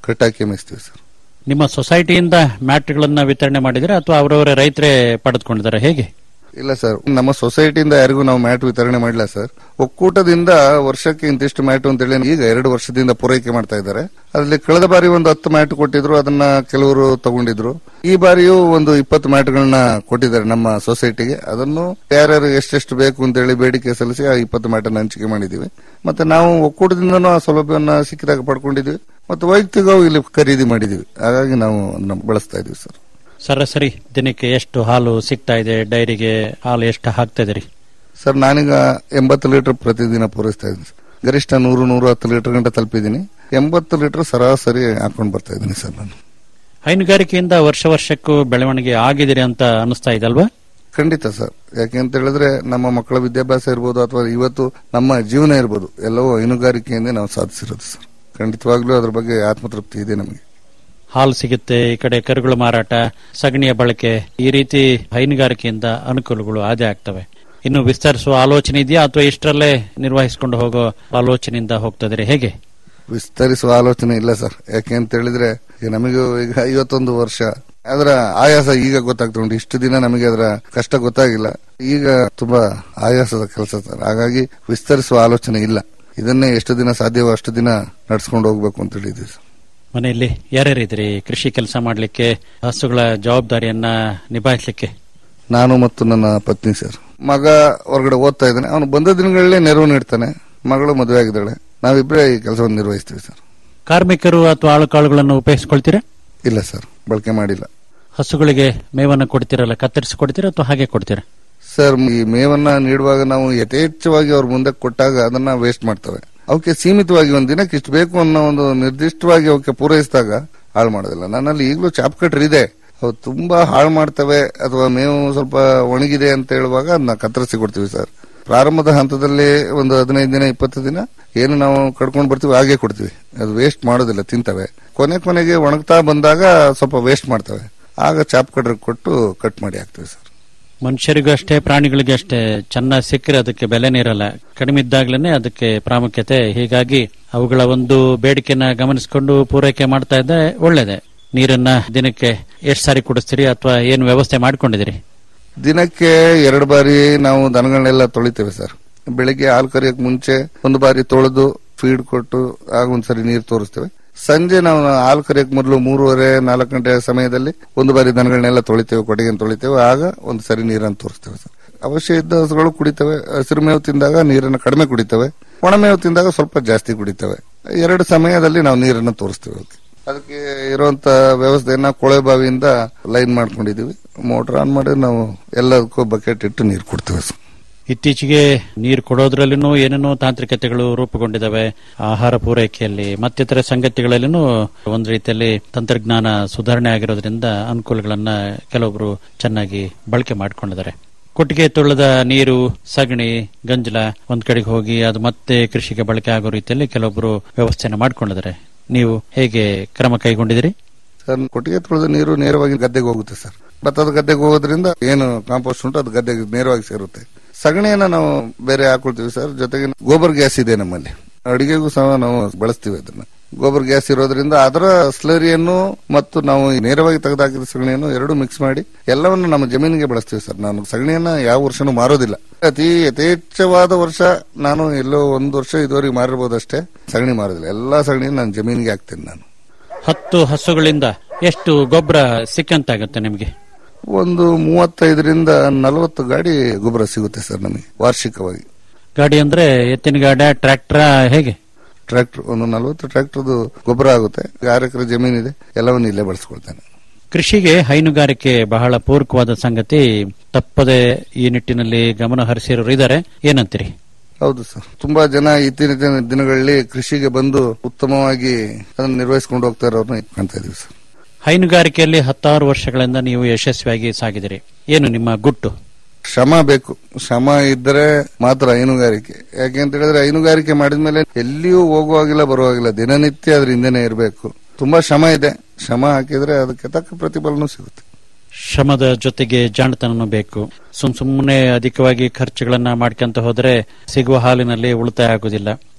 ಕಟ್ಟಾಕಿ ಮೇಯಿಸ್ತೀವಿ ಸರ್ ನಿಮ್ಮ ಸೊಸೈಟಿಯಿಂದ ಮ್ಯಾಟ್ಗಳನ್ನ ವಿತರಣೆ ಮಾಡಿದ್ರೆ ಅಥವಾ ಅವರವರ ರೈತರೇ ಪಡೆದುಕೊಂಡಿದ್ದಾರೆ ಹೇಗೆ ಇಲ್ಲ ಸರ್ ನಮ್ಮ ಸೊಸೈಟಿಯಿಂದ ಯಾರಿಗೂ ನಾವು ಮ್ಯಾಟ್ ವಿತರಣೆ ಮಾಡಿಲ್ಲ ಸರ್ ಒಕ್ಕೂಟದಿಂದ ವರ್ಷಕ್ಕೆ ಇಂತಿಷ್ಟು ಮ್ಯಾಟ್ ಅಂತೇಳಿ ಈಗ ಎರಡು ವರ್ಷದಿಂದ ಪೂರೈಕೆ ಮಾಡ್ತಾ ಇದ್ದಾರೆ ಅದರಲ್ಲಿ ಕಳೆದ ಬಾರಿ ಒಂದು ಹತ್ತು ಮ್ಯಾಟ್ ಕೊಟ್ಟಿದ್ರು ಅದನ್ನ ಕೆಲವರು ತಗೊಂಡಿದ್ರು ಈ ಬಾರಿಯೂ ಒಂದು ಇಪ್ಪತ್ತು ಮ್ಯಾಟ್ಗಳನ್ನ ಕೊಟ್ಟಿದ್ದಾರೆ ನಮ್ಮ ಸೊಸೈಟಿಗೆ ಅದನ್ನು ಯಾರ್ಯಾರು ಎಷ್ಟೆಷ್ಟು ಬೇಕು ಅಂತೇಳಿ ಬೇಡಿಕೆ ಸಲ್ಲಿಸಿ ಆ ಇಪ್ಪತ್ತು ಮ್ಯಾಟ್ ಅನ್ನು ಹಂಚಿಕೆ ಮಾಡಿದೀವಿ ಮತ್ತೆ ನಾವು ಒಕ್ಕೂಟದಿಂದನೂ ಆ ಸೌಲಭ್ಯವನ್ನ ಸಿಕ್ಕಿದಾಗ ಪಡ್ಕೊಂಡಿದ್ವಿ ಮತ್ತು ವೈಯಕ್ತಿಕವಾಗಿ ಇಲ್ಲಿ ಖರೀದಿ ಮಾಡಿದೀವಿ ಹಾಗಾಗಿ ನಾವು ಅದನ್ನ ಬಳಸ್ತಾ ಇದೀವಿ ಸರ್ ಸರಾಸರಿ ದಿನಕ್ಕೆ ಎಷ್ಟು ಹಾಲು ಸಿಗ್ತಾ ಇದೆ ಡೈರಿಗೆ ಹಾಲು ಎಷ್ಟು ಹಾಕ್ತಾ ಇದೀರಿ ಸರ್ ನಾನೀಗ ಎಂಬತ್ತು ಲೀಟರ್ ಪ್ರತಿದಿನ ಪೂರೈಸ್ತಾ ಇದ್ದೀನಿ ಸರ್. ಗರಿಷ್ಠ ನೂರು ನೂರ ಹತ್ತು ಲೀಟರ್ ಗಂಟೆ ತಲುಪಿದ್ದೀನಿ ಎಂಬತ್ತು ಲೀಟರ್ ಸರಾಸರಿ ಹಾಕೊಂಡು ಬರ್ತಾ ಇದ್ದೀನಿ ಸರ್ ನಾನು ಹೈನುಗಾರಿಕೆಯಿಂದ ವರ್ಷ ವರ್ಷಕ್ಕೂ ಬೆಳವಣಿಗೆ ಆಗಿದಿರಿ ಅಂತ ಅನಿಸ್ತಾ ಇದಲ್ವಾ ಖಂಡಿತ ಸರ್ ಯಾಕೆ ಅಂತ ಹೇಳಿದ್ರೆ ನಮ್ಮ ಮಕ್ಕಳ ವಿದ್ಯಾಭ್ಯಾಸ ಇರ್ಬೋದು ಅಥವಾ ಇವತ್ತು ನಮ್ಮ ಜೀವನ ಇರ್ಬೋದು ಎಲ್ಲವೂ ಹೈನುಗಾರಿಕೆಯಿಂದ ನಾವು ಸಾಧಿಸಿರೋದು ಸರ್ ಖಂಡಿತವಾಗ್ಲೂ ಅದ್ರ ಬಗ್ಗೆ ಆತ್ಮತೃಪ್ತಿ ಇದೆ ನಮಗೆ ಹಾಲು ಸಿಗುತ್ತೆ ಈ ಕಡೆ ಕರುಗಳ ಮಾರಾಟ ಸಗಣಿಯ ಬಳಕೆ ಈ ರೀತಿ ಹೈನುಗಾರಿಕೆಯಿಂದ ಅನುಕೂಲಗಳು ಆದೇ ಆಗ್ತವೆ ಇನ್ನು ವಿಸ್ತರಿಸುವ ಆಲೋಚನೆ ಇದೆಯಾ ಅಥವಾ ಇಷ್ಟರಲ್ಲೇ ನಿರ್ವಹಿಸಿಕೊಂಡು ಹೋಗೋ ಆಲೋಚನೆಯಿಂದ ಹೋಗ್ತದ್ರೆ ಹೇಗೆ ವಿಸ್ತರಿಸುವ ಆಲೋಚನೆ ಇಲ್ಲ ಸರ್ ಯಾಕೆ ಅಂತ ಹೇಳಿದ್ರೆ ಈಗ ನಮಗೂ ಈಗ ಐವತ್ತೊಂದು ವರ್ಷ ಅದರ ಆಯಾಸ ಈಗ ಗೊತ್ತಾಗ್ತುಂಟು ಇಷ್ಟು ದಿನ ನಮಗೆ ಅದರ ಕಷ್ಟ ಗೊತ್ತಾಗಿಲ್ಲ ಈಗ ತುಂಬಾ ಆಯಾಸದ ಕೆಲಸ ಸರ್ ಹಾಗಾಗಿ ವಿಸ್ತರಿಸುವ ಆಲೋಚನೆ ಇಲ್ಲ ಇದನ್ನೇ ಎಷ್ಟು ದಿನ ಸಾಧ್ಯವೋ ಅಷ್ಟು ದಿನ ನಡ್ಸ್ಕೊಂಡು ಹೋಗ್ಬೇಕು ಅಂತ ಹೇಳಿದ್ವಿ ಸರ್ ಮನೆಯಲ್ಲಿ ಯಾರ್ಯಾರಿದ್ರಿ ಕೃಷಿ ಕೆಲಸ ಮಾಡ್ಲಿಕ್ಕೆ ಹಸುಗಳ ಜವಾಬ್ದಾರಿಯನ್ನ ನಿಭಾಯಿಸ್ಲಿಕ್ಕೆ ನಾನು ಮತ್ತು ನನ್ನ ಪತ್ನಿ ಸರ್ ಮಗ ಹೊರಗಡೆ ಓದ್ತಾ ಇದ್ದಾನೆ ಅವನು ಬಂದ ದಿನಗಳಲ್ಲೇ ನೆರವು ನೀಡ್ತಾನೆ ಮಗಳು ಮದುವೆ ಆಗಿದ್ದಾಳೆ ನಾವಿಬ್ಬರೇ ಈ ಕೆಲಸವನ್ನು ನಿರ್ವಹಿಸ್ತೀವಿ ಸರ್ ಕಾರ್ಮಿಕರು ಅಥವಾ ಆಳುಕಾಳುಗಳನ್ನು ಉಪಯೋಗಿಸ್ಕೊಳ್ತೀರಾ ಇಲ್ಲ ಸರ್ ಬಳಕೆ ಮಾಡಿಲ್ಲ ಹಸುಗಳಿಗೆ ಮೇವನ್ನ ಕೊಡ್ತೀರಲ್ಲ ಕತ್ತರಿಸಿ ಕೊಡ್ತೀರಾ ಅಥವಾ ಹಾಗೆ ಕೊಡ್ತೀರಾ ಸರ್ ಈ ಮೇವನ್ನ ನೀಡುವಾಗ ನಾವು ಯಥೇಚ್ಛವಾಗಿ ಅವ್ರ ಮುಂದೆ ಕೊಟ್ಟಾಗ ಅದನ್ನ ವೇಸ್ಟ್ ಮಾಡ್ತವೆ ಅವಕ್ಕೆ ಸೀಮಿತವಾಗಿ ಒಂದ್ ದಿನಕ್ಕೆ ಇಷ್ಟು ಬೇಕು ಅನ್ನೋ ಒಂದು ನಿರ್ದಿಷ್ಟವಾಗಿ ಅವಕ್ಕೆ ಪೂರೈಸಿದಾಗ ಹಾಳು ಮಾಡೋದಿಲ್ಲ ನನ್ನಲ್ಲಿ ಈಗಲೂ ಚಾಪ್ ಕಟ್ರ್ ಇದೆ ಅವು ತುಂಬಾ ಹಾಳು ಮಾಡ್ತವೆ ಅಥವಾ ಮೇವು ಸ್ವಲ್ಪ ಒಣಗಿದೆ ಅಂತ ಹೇಳುವಾಗ ಅದನ್ನ ಕತ್ತರಿಸಿ ಕೊಡ್ತೀವಿ ಸರ್ ಪ್ರಾರಂಭದ ಹಂತದಲ್ಲಿ ಒಂದು ಹದಿನೈದು ದಿನ ಇಪ್ಪತ್ತು ದಿನ ಏನು ನಾವು ಕಡ್ಕೊಂಡು ಬರ್ತೀವಿ ಹಾಗೆ ಕೊಡ್ತೀವಿ ಅದು ವೇಸ್ಟ್ ಮಾಡೋದಿಲ್ಲ ತಿಂತವೆ ಕೊನೆ ಕೊನೆಗೆ ಒಣಗ್ತಾ ಬಂದಾಗ ಸ್ವಲ್ಪ ವೇಸ್ಟ್ ಮಾಡ್ತವೆ ಆಗ ಚಾಪ್ ಕಟ್ರ್ ಕೊಟ್ಟು ಕಟ್ ಮಾಡಿ ಹಾಕ್ತೀವಿ ಸರ್ ಮನುಷ್ಯರಿಗೂ ಅಷ್ಟೇ ಪ್ರಾಣಿಗಳಿಗೂ ಅಷ್ಟೇ ಚೆನ್ನಾಗಿ ಸಿಕ್ಕರೆ ಅದಕ್ಕೆ ಬೆಲೆನೇ ಇರಲ್ಲ ಕಡಿಮೆ ಇದ್ದಾಗ್ಲೇನೆ ಅದಕ್ಕೆ ಪ್ರಾಮುಖ್ಯತೆ ಹೀಗಾಗಿ ಅವುಗಳ ಒಂದು ಬೇಡಿಕೆನ ಗಮನಿಸಿಕೊಂಡು ಪೂರೈಕೆ ಮಾಡ್ತಾ ಇದ್ದರೆ ಒಳ್ಳೇದೆ ನೀರನ್ನ ದಿನಕ್ಕೆ ಎಷ್ಟು ಸಾರಿ ಕುಡಿಸ್ತೀರಿ ಅಥವಾ ಏನು ವ್ಯವಸ್ಥೆ ಮಾಡ್ಕೊಂಡಿದ್ದೀರಿ ದಿನಕ್ಕೆ ಎರಡು ಬಾರಿ ನಾವು ದನಗಳನ್ನೆಲ್ಲ ತೊಳಿತೇವೆ ಸರ್ ಬೆಳಿಗ್ಗೆ ಹಾಲು ಕರಿಯಕ್ ಮುಂಚೆ ಒಂದು ಬಾರಿ ತೊಳೆದು ಫೀಡ್ ಕೊಟ್ಟು ಆಗ ಒಂದ್ಸರಿ ನೀರು ತೋರಿಸ್ತೇವೆ ಸಂಜೆ ನಾವು ಹಾಲು ಕರಿಯಕ್ ಮೊದಲು ಮೂರುವರೆ ನಾಲ್ಕು ಗಂಟೆ ಸಮಯದಲ್ಲಿ ಒಂದು ಬಾರಿ ದನಗಳನ್ನೆಲ್ಲ ತೊಳಿತೇವೆ ಕೊಟ್ಟಿಗೆ ತೊಳಿತೇವೆ ಆಗ ಒಂದು ಸರಿ ನೀರನ್ನು ತೋರಿಸ್ತೇವೆ ಸರ್ ಅವಶ್ಯ ಇದ್ದ ಹಸುಗಳು ಕುಡಿತವೆ ಹಸಿರು ಮೇವು ತಿಂದಾಗ ನೀರನ್ನು ಕಡಿಮೆ ಕುಡಿತವೆ ಒಣಮೇವು ತಿಂದಾಗ ಸ್ವಲ್ಪ ಜಾಸ್ತಿ ಕುಡಿತವೆ ಎರಡು ಸಮಯದಲ್ಲಿ ನಾವು ನೀರನ್ನು ತೋರಿಸ್ತೇವೆ ಅವಕ್ಕೆ ಅದಕ್ಕೆ ಇರುವಂತ ವ್ಯವಸ್ಥೆಯನ್ನ ಕೊಳೆ ಬಾವಿಯಿಂದ ಲೈನ್ ಮಾಡ್ಕೊಂಡಿದೀವಿ ಮೋಟರ್ ಆನ್ ಮಾಡಿ ನಾವು ಎಲ್ಲದಕ್ಕೂ ಬಕೆಟ್ ಇಟ್ಟು ನೀರು ಕೊಡ್ತೇವೆ ಸರ್ ಇತ್ತೀಚೆಗೆ ನೀರು ಕೊಡೋದ್ರಲ್ಲಿನೂ ಏನೇನೋ ತಾಂತ್ರಿಕತೆಗಳು ರೂಪುಗೊಂಡಿದ್ದಾವೆ ಆಹಾರ ಪೂರೈಕೆಯಲ್ಲಿ ಮತ್ತಿತರ ಸಂಗತಿಗಳಲ್ಲಿನೂ ಒಂದು ರೀತಿಯಲ್ಲಿ ತಂತ್ರಜ್ಞಾನ ಸುಧಾರಣೆ ಆಗಿರೋದ್ರಿಂದ ಅನುಕೂಲಗಳನ್ನ ಕೆಲವೊಬ್ರು ಚೆನ್ನಾಗಿ ಬಳಕೆ ಮಾಡಿಕೊಂಡಿದ್ದಾರೆ ಕೊಟ್ಟಿಗೆ ತುಳ್ಳದ ನೀರು ಸಗಣಿ ಗಂಜಲ ಒಂದ್ ಕಡೆಗೆ ಹೋಗಿ ಅದು ಮತ್ತೆ ಕೃಷಿಗೆ ಬಳಕೆ ಆಗೋ ರೀತಿಯಲ್ಲಿ ಕೆಲವೊಬ್ರು ವ್ಯವಸ್ಥೆಯನ್ನು ಮಾಡ್ಕೊಂಡಿದ್ದಾರೆ ನೀವು ಹೇಗೆ ಕ್ರಮ ಕೈಗೊಂಡಿದ್ದೀರಿ ಸರ್ ಕೊಟ್ಟಿಗೆ ತುಳಿದ ನೀರು ನೇರವಾಗಿ ಗದ್ದೆಗೆ ಹೋಗುತ್ತೆ ಸರ್ ಭತ್ತದ ಗದ್ದೆಗೆ ಹೋಗೋದ್ರಿಂದ ಏನು ಕಾಂಪೋಸ್ಟ್ ಉಂಟು ಅದು ಗದ್ದೆಗೆ ನೇರವಾಗಿ ಸೇರುತ್ತೆ ಸಗಣಿಯನ್ನ ನಾವು ಬೇರೆ ಹಾಕೊಳ್ತೀವಿ ಸರ್ ಜೊತೆಗೆ ಗೋಬರ್ ಗ್ಯಾಸ್ ಇದೆ ನಮ್ಮಲ್ಲಿ ಅಡಿಗೆಗೂ ಸಹ ನಾವು ಬಳಸ್ತೀವಿ ಅದನ್ನ ಗೋಬರ್ ಗ್ಯಾಸ್ ಇರೋದ್ರಿಂದ ಅದರ ಸ್ಲರಿಯನ್ನು ಮತ್ತು ನಾವು ಈ ನೇರವಾಗಿ ತೆಗೆದಾಕಿದ ಸಗಣಿಯನ್ನು ಎರಡು ಮಿಕ್ಸ್ ಮಾಡಿ ಎಲ್ಲವನ್ನು ನಮ್ಮ ಜಮೀನಿಗೆ ಬಳಸ್ತೀವಿ ಸರ್ ನಾನು ಸಗಣಿಯನ್ನ ಯಾವ ವರ್ಷನೂ ಮಾರೋದಿಲ್ಲ ಅತಿ ಯಥೇಚ್ಛವಾದ ವರ್ಷ ನಾನು ಎಲ್ಲೋ ಒಂದು ವರ್ಷ ಇದುವರೆಗೆ ಮಾರಿರ್ಬೋದಷ್ಟೇ ಸಗಣಿ ಮಾರೋದಿಲ್ಲ ಎಲ್ಲಾ ಸಗಣಿಯನ್ನು ನಾನು ಜಮೀನಿಗೆ ಹಾಕ್ತೇನೆ ನಾನು ಹತ್ತು ಹಸುಗಳಿಂದ ಎಷ್ಟು ಗೊಬ್ಬರ ಸಿಕ್ಕಂತಾಗುತ್ತೆ ನಿಮಗೆ ಒಂದು ಮೂವತ್ತೈದರಿಂದ ನಲವತ್ತು ಗಾಡಿ ಗೊಬ್ಬರ ಸಿಗುತ್ತೆ ಸರ್ ನಮಗೆ ವಾರ್ಷಿಕವಾಗಿ ಗಾಡಿ ಅಂದ್ರೆ ಎತ್ತಿನ ಗಾಡಿ ಟ್ರ್ಯಾಕ್ಟರ್ ಹೇಗೆ ಟ್ರ್ಯಾಕ್ಟರ್ ಒಂದು ನಲವತ್ತು ಟ್ರ್ಯಾಕ್ಟರ್ದು ಗೊಬ್ಬರ ಆಗುತ್ತೆ ಆರು ಎಕರೆ ಜಮೀನಿದೆ ಎಲ್ಲವನ್ನು ಇಲ್ಲೇ ಬಳಸ್ಕೊಳ್ತೇನೆ ಕೃಷಿಗೆ ಹೈನುಗಾರಿಕೆ ಬಹಳ ಪೂರಕವಾದ ಸಂಗತಿ ತಪ್ಪದೆ ಈ ನಿಟ್ಟಿನಲ್ಲಿ ಗಮನ ಹರಿಸಿರೋರು ಇದ್ದಾರೆ ಏನಂತೀರಿ ಹೌದು ಸರ್ ತುಂಬಾ ಜನ ಇತ್ತೀಚಿನ ದಿನಗಳಲ್ಲಿ ಕೃಷಿಗೆ ಬಂದು ಉತ್ತಮವಾಗಿ ಅದನ್ನು ನಿರ್ವಹಿಸಿಕೊಂಡು ಹೋಗ್ತಾ ಇರೋರ್ನ ಕಾಣ್ತಾ ಇದೀವಿ ಸರ್ ಹೈನುಗಾರಿಕೆಯಲ್ಲಿ ಹತ್ತಾರು ವರ್ಷಗಳಿಂದ ನೀವು ಯಶಸ್ವಿಯಾಗಿ ಸಾಗಿದಿರಿ ಏನು ನಿಮ್ಮ ಗುಟ್ಟು ಶ್ರಮ ಬೇಕು ಶ್ರಮ ಇದ್ದರೆ ಮಾತ್ರ ಹೈನುಗಾರಿಕೆ ಯಾಕೆ ಅಂತ ಹೇಳಿದ್ರೆ ಹೈನುಗಾರಿಕೆ ಮಾಡಿದ್ಮೇಲೆ ಎಲ್ಲಿಯೂ ಹೋಗುವಾಗಿಲ್ಲ ಬರುವಾಗಿಲ್ಲ ದಿನನಿತ್ಯ ಅದ್ರ ಹಿಂದೆನೆ ಇರಬೇಕು ತುಂಬಾ ಶ್ರಮ ಇದೆ ಶ್ರಮ ಹಾಕಿದ್ರೆ ಅದಕ್ಕೆ ತಕ್ಕ ಪ್ರತಿಫಲನೂ ಸಿಗುತ್ತೆ ಶ್ರಮದ ಜೊತೆಗೆ ಜಾಣತನನೂ ಬೇಕು ಸುಮ್ ಸುಮ್ಮನೆ ಅಧಿಕವಾಗಿ ಖರ್ಚುಗಳನ್ನ ಮಾಡ್ಕೊಂತ ಹೋದ್ರೆ ಸಿಗುವ ಹಾಲಿನಲ್ಲಿ ಉಳಿತಾಯ ಆಗುದಿಲ್ಲ